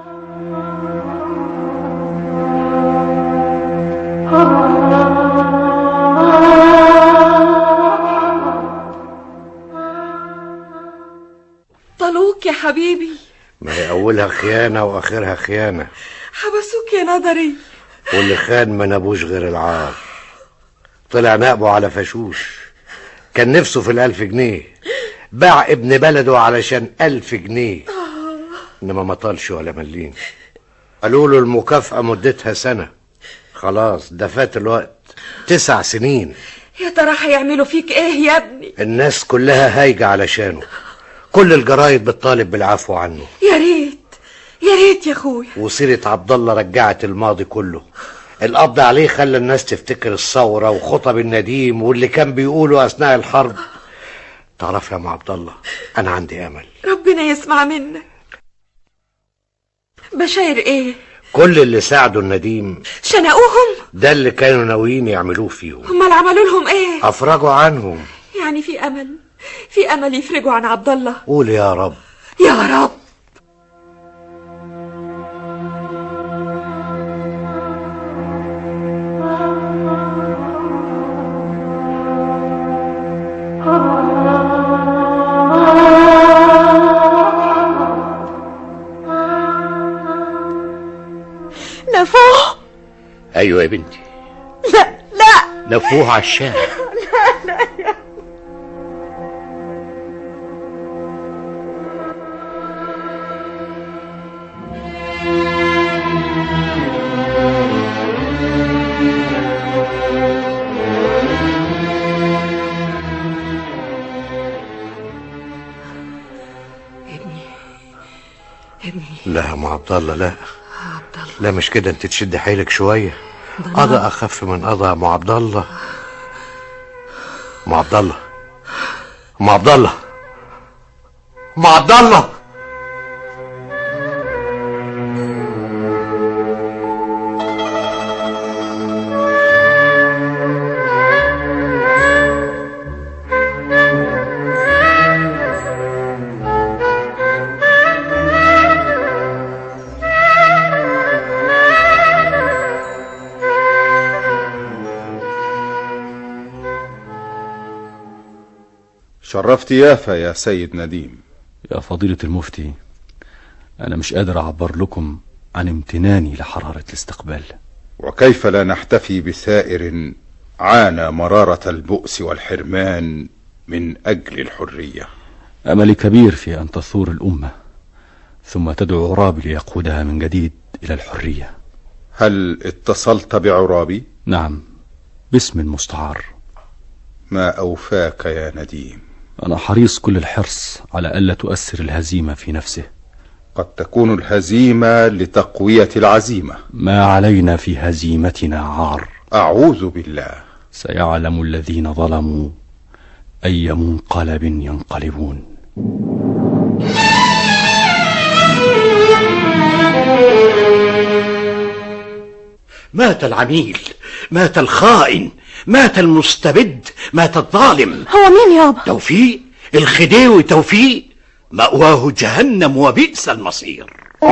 Speaker 6: طلوك يا حبيبي
Speaker 5: ما هي اولها خيانه واخرها خيانه
Speaker 6: حبسوك يا نظري
Speaker 5: واللي خان ما نابوش غير العار طلع نقبه على فشوش كان نفسه في الألف جنيه باع ابن بلده علشان ألف جنيه إنما ما طالش ولا مليم قالوا له المكافأة مدتها سنة خلاص ده فات الوقت تسع سنين
Speaker 6: يا ترى هيعملوا فيك ايه يا ابني
Speaker 5: الناس كلها هايجة علشانه كل الجرايد بتطالب بالعفو عنه
Speaker 6: يا ريت يا ريت يا اخويا
Speaker 5: وسيرة عبد الله رجعت الماضي كله القبض عليه خلى الناس تفتكر الثورة وخطب النديم واللي كان بيقوله أثناء الحرب تعرف يا ام عبد الله أنا عندي أمل
Speaker 6: ربنا يسمع منك بشاير ايه
Speaker 5: كل اللي ساعدوا النديم
Speaker 6: شنقوهم
Speaker 5: ده اللي كانوا ناويين يعملوه فيهم
Speaker 6: امال عملوا لهم ايه
Speaker 5: افرجوا عنهم
Speaker 6: يعني في امل في امل يفرجوا عن عبد الله
Speaker 5: قول يا رب
Speaker 6: يا رب
Speaker 7: نفوه
Speaker 10: ايوه يا بنتي
Speaker 7: لا لا
Speaker 10: لفوه على الشارع
Speaker 7: لا لا يا
Speaker 6: ابني
Speaker 5: لا يا ام عبد الله لا لا مش كده انت تشد حيلك شويه قضى اخف من قضى يا ام عبد الله ام عبد الله ام عبد الله ام عبد الله
Speaker 15: شرفت يافا يا سيد نديم
Speaker 1: يا فضيلة المفتي أنا مش قادر أعبر لكم عن امتناني لحرارة الاستقبال
Speaker 15: وكيف لا نحتفي بسائر عانى مرارة البؤس والحرمان من أجل الحرية
Speaker 1: أملي كبير في أن تثور الأمة ثم تدعو عرابي ليقودها من جديد إلى الحرية
Speaker 15: هل اتصلت بعرابي؟
Speaker 1: نعم باسم مستعار
Speaker 15: ما أوفاك يا نديم
Speaker 1: أنا حريص كل الحرص على ألا تؤثر الهزيمة في نفسه
Speaker 15: قد تكون الهزيمة لتقوية العزيمة
Speaker 1: ما علينا في هزيمتنا عار
Speaker 15: أعوذ بالله
Speaker 1: سيعلم الذين ظلموا أي منقلب ينقلبون
Speaker 10: مات العميل مات الخائن مات المستبد مات الظالم
Speaker 7: هو مين يابا
Speaker 10: توفيق الخديوي توفيق مأواه جهنم وبئس المصير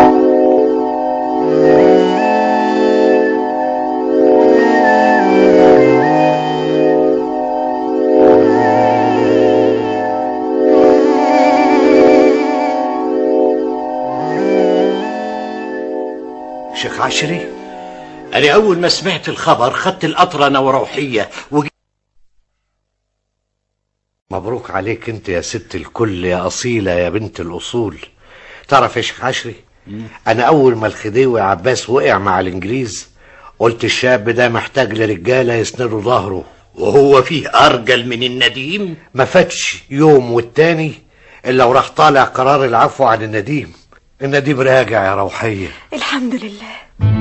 Speaker 10: شيخ عشري أنا أول ما سمعت الخبر خدت القطرة أنا وروحية وجي
Speaker 5: مبروك عليك انت يا ست الكل يا أصيلة يا بنت الأصول تعرف يا شيخ عشري أنا أول ما الخديوي عباس وقع مع الإنجليز قلت الشاب ده محتاج لرجالة يسندوا ظهره
Speaker 10: وهو فيه أرجل من النديم
Speaker 5: ما فاتش يوم والتاني إلا وراح طالع قرار العفو عن النديم النديم راجع يا روحية
Speaker 7: الحمد لله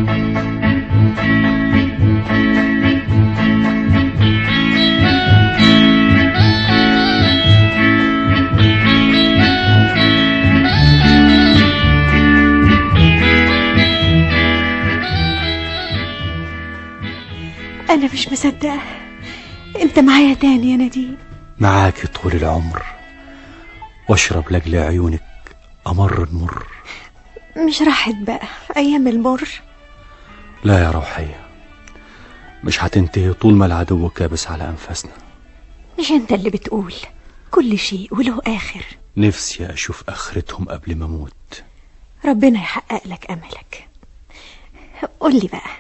Speaker 7: أنا مش مصدقة أنت معايا تاني يا نديم
Speaker 1: معاك طول العمر واشرب لأجل عيونك أمر المر
Speaker 7: مش راحت بقى أيام المر
Speaker 1: لا يا روحية مش هتنتهي طول ما العدو كابس على أنفاسنا
Speaker 7: مش أنت اللي بتقول كل شيء وله آخر
Speaker 1: نفسي أشوف آخرتهم قبل ما أموت
Speaker 7: ربنا يحقق لك أملك قول لي بقى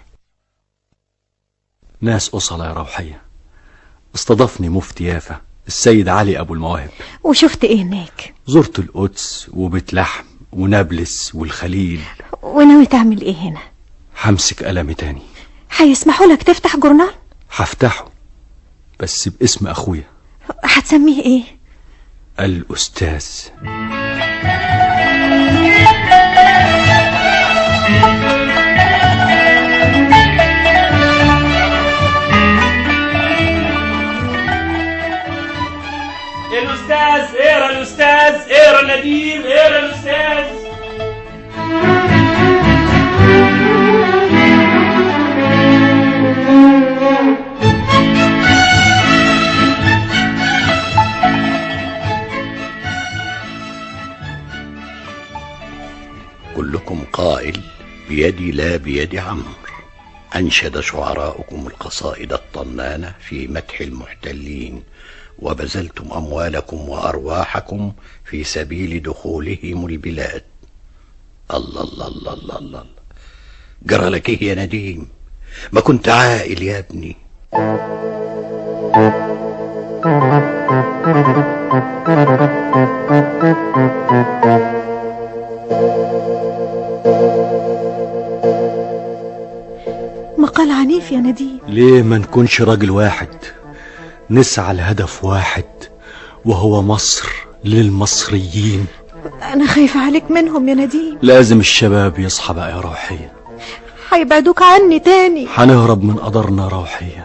Speaker 1: ناس أصلة يا روحية استضافني مفتي يافا السيد علي أبو المواهب
Speaker 7: وشفت إيه هناك
Speaker 1: زرت القدس وبيت لحم ونابلس والخليل
Speaker 7: وناوي تعمل إيه هنا
Speaker 1: همسك قلمي تاني
Speaker 7: هيسمحوا لك تفتح جورنال
Speaker 1: هفتحه بس باسم أخويا
Speaker 7: هتسميه إيه
Speaker 1: الأستاذ
Speaker 3: الأستاذ اقرا الأستاذ اقرا نديم اقرا الأستاذ
Speaker 10: القائل بيدي لا بيد عمرو أنشد شعراؤكم القصائد الطنانة في مدح المحتلين وبذلتم أموالكم وأرواحكم في سبيل دخولهم البلاد الله الله الله الله الله جرى لك إيه يا نديم ما كنت عاقل يا ابني
Speaker 7: مقال عنيف يا نديم
Speaker 1: ليه ما نكونش راجل واحد نسعى لهدف واحد وهو مصر للمصريين
Speaker 7: انا خايفة عليك منهم يا نديم
Speaker 1: لازم الشباب يصحى بقى يا روحية
Speaker 7: هيبعدوك عني تاني
Speaker 1: هنهرب من قدرنا روحية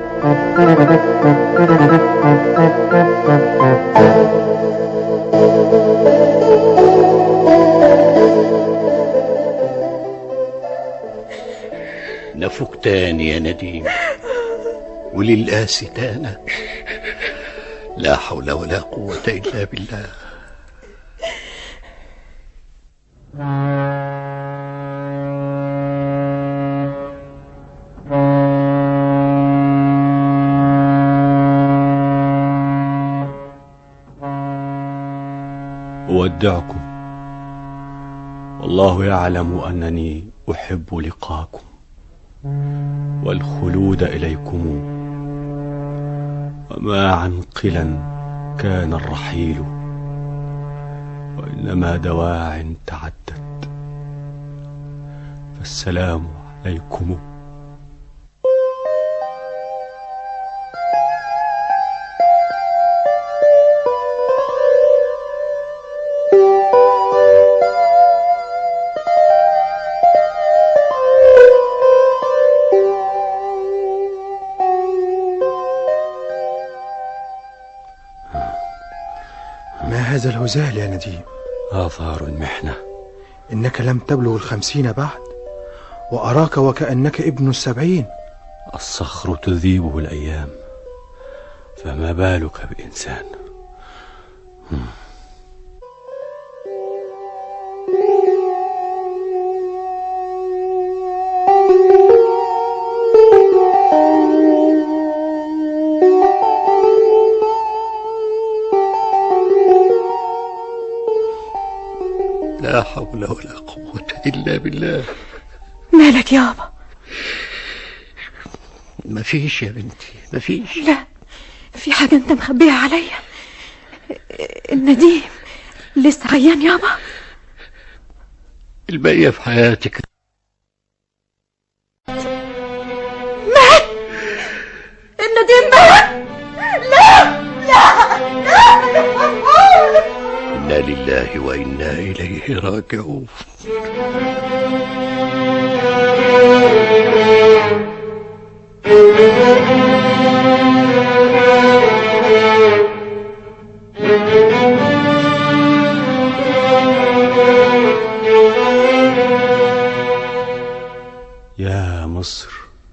Speaker 10: نفك تاني يا نديم وللآس تانا لا حول ولا قوة إلا بالله
Speaker 1: أودعكم والله يعلم أنني أحب لقاكم والخلود إليكم وما عنقلا كان الرحيل وإنما دواع تعدت فالسلام عليكم
Speaker 2: ما هذا الهزال يا نديم
Speaker 1: آثار المحنة
Speaker 2: إنك لم تبلغ الخمسين بعد وأراك وكأنك ابن السبعين
Speaker 1: الصخر تذيبه الأيام فما بالك بإنسان
Speaker 10: لا حول ولا قوة إلا بالله
Speaker 7: مالك يابا
Speaker 10: مفيش يا بنتي مفيش
Speaker 7: لا في حاجة انت مخبيها عليا النديم لسه عيان يابا
Speaker 10: البقية في حياتك
Speaker 7: مات النديم مات لا لا لا
Speaker 10: إنا لله وإنا إليه راجعون
Speaker 1: يا مصر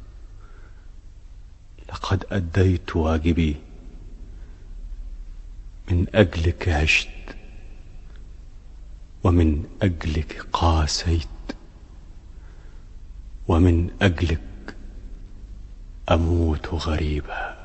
Speaker 1: لقد أديت واجبي من أجلك عشت ومن أجلك قاسيت ومن أجلك أموت غريبا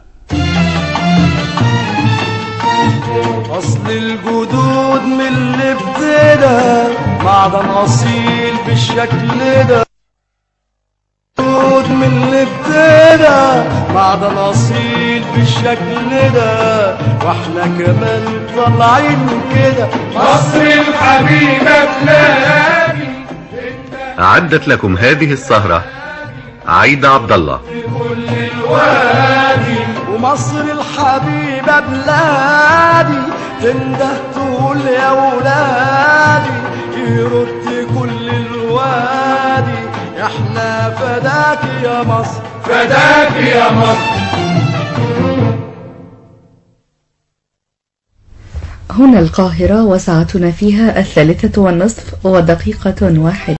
Speaker 3: أصل الجدود من اللي ابتدى معدن أصيل بالشكل ده جدود من اللي ابتدى معدن أصيل بالشكل ده واحنا كمان طالعين كده مصر الحبيبة بلادي
Speaker 9: أعدت لكم هذه السهرة عايدة عبد الله
Speaker 3: كل الوادي ومصر الحبيبة بلادي تنده تقول يا ولادي يرد كل الوادي احنا فداك يا مصر فداك يا مصر
Speaker 19: هنا القاهرة وساعتنا فيها الثالثة والنصف ودقيقة واحدة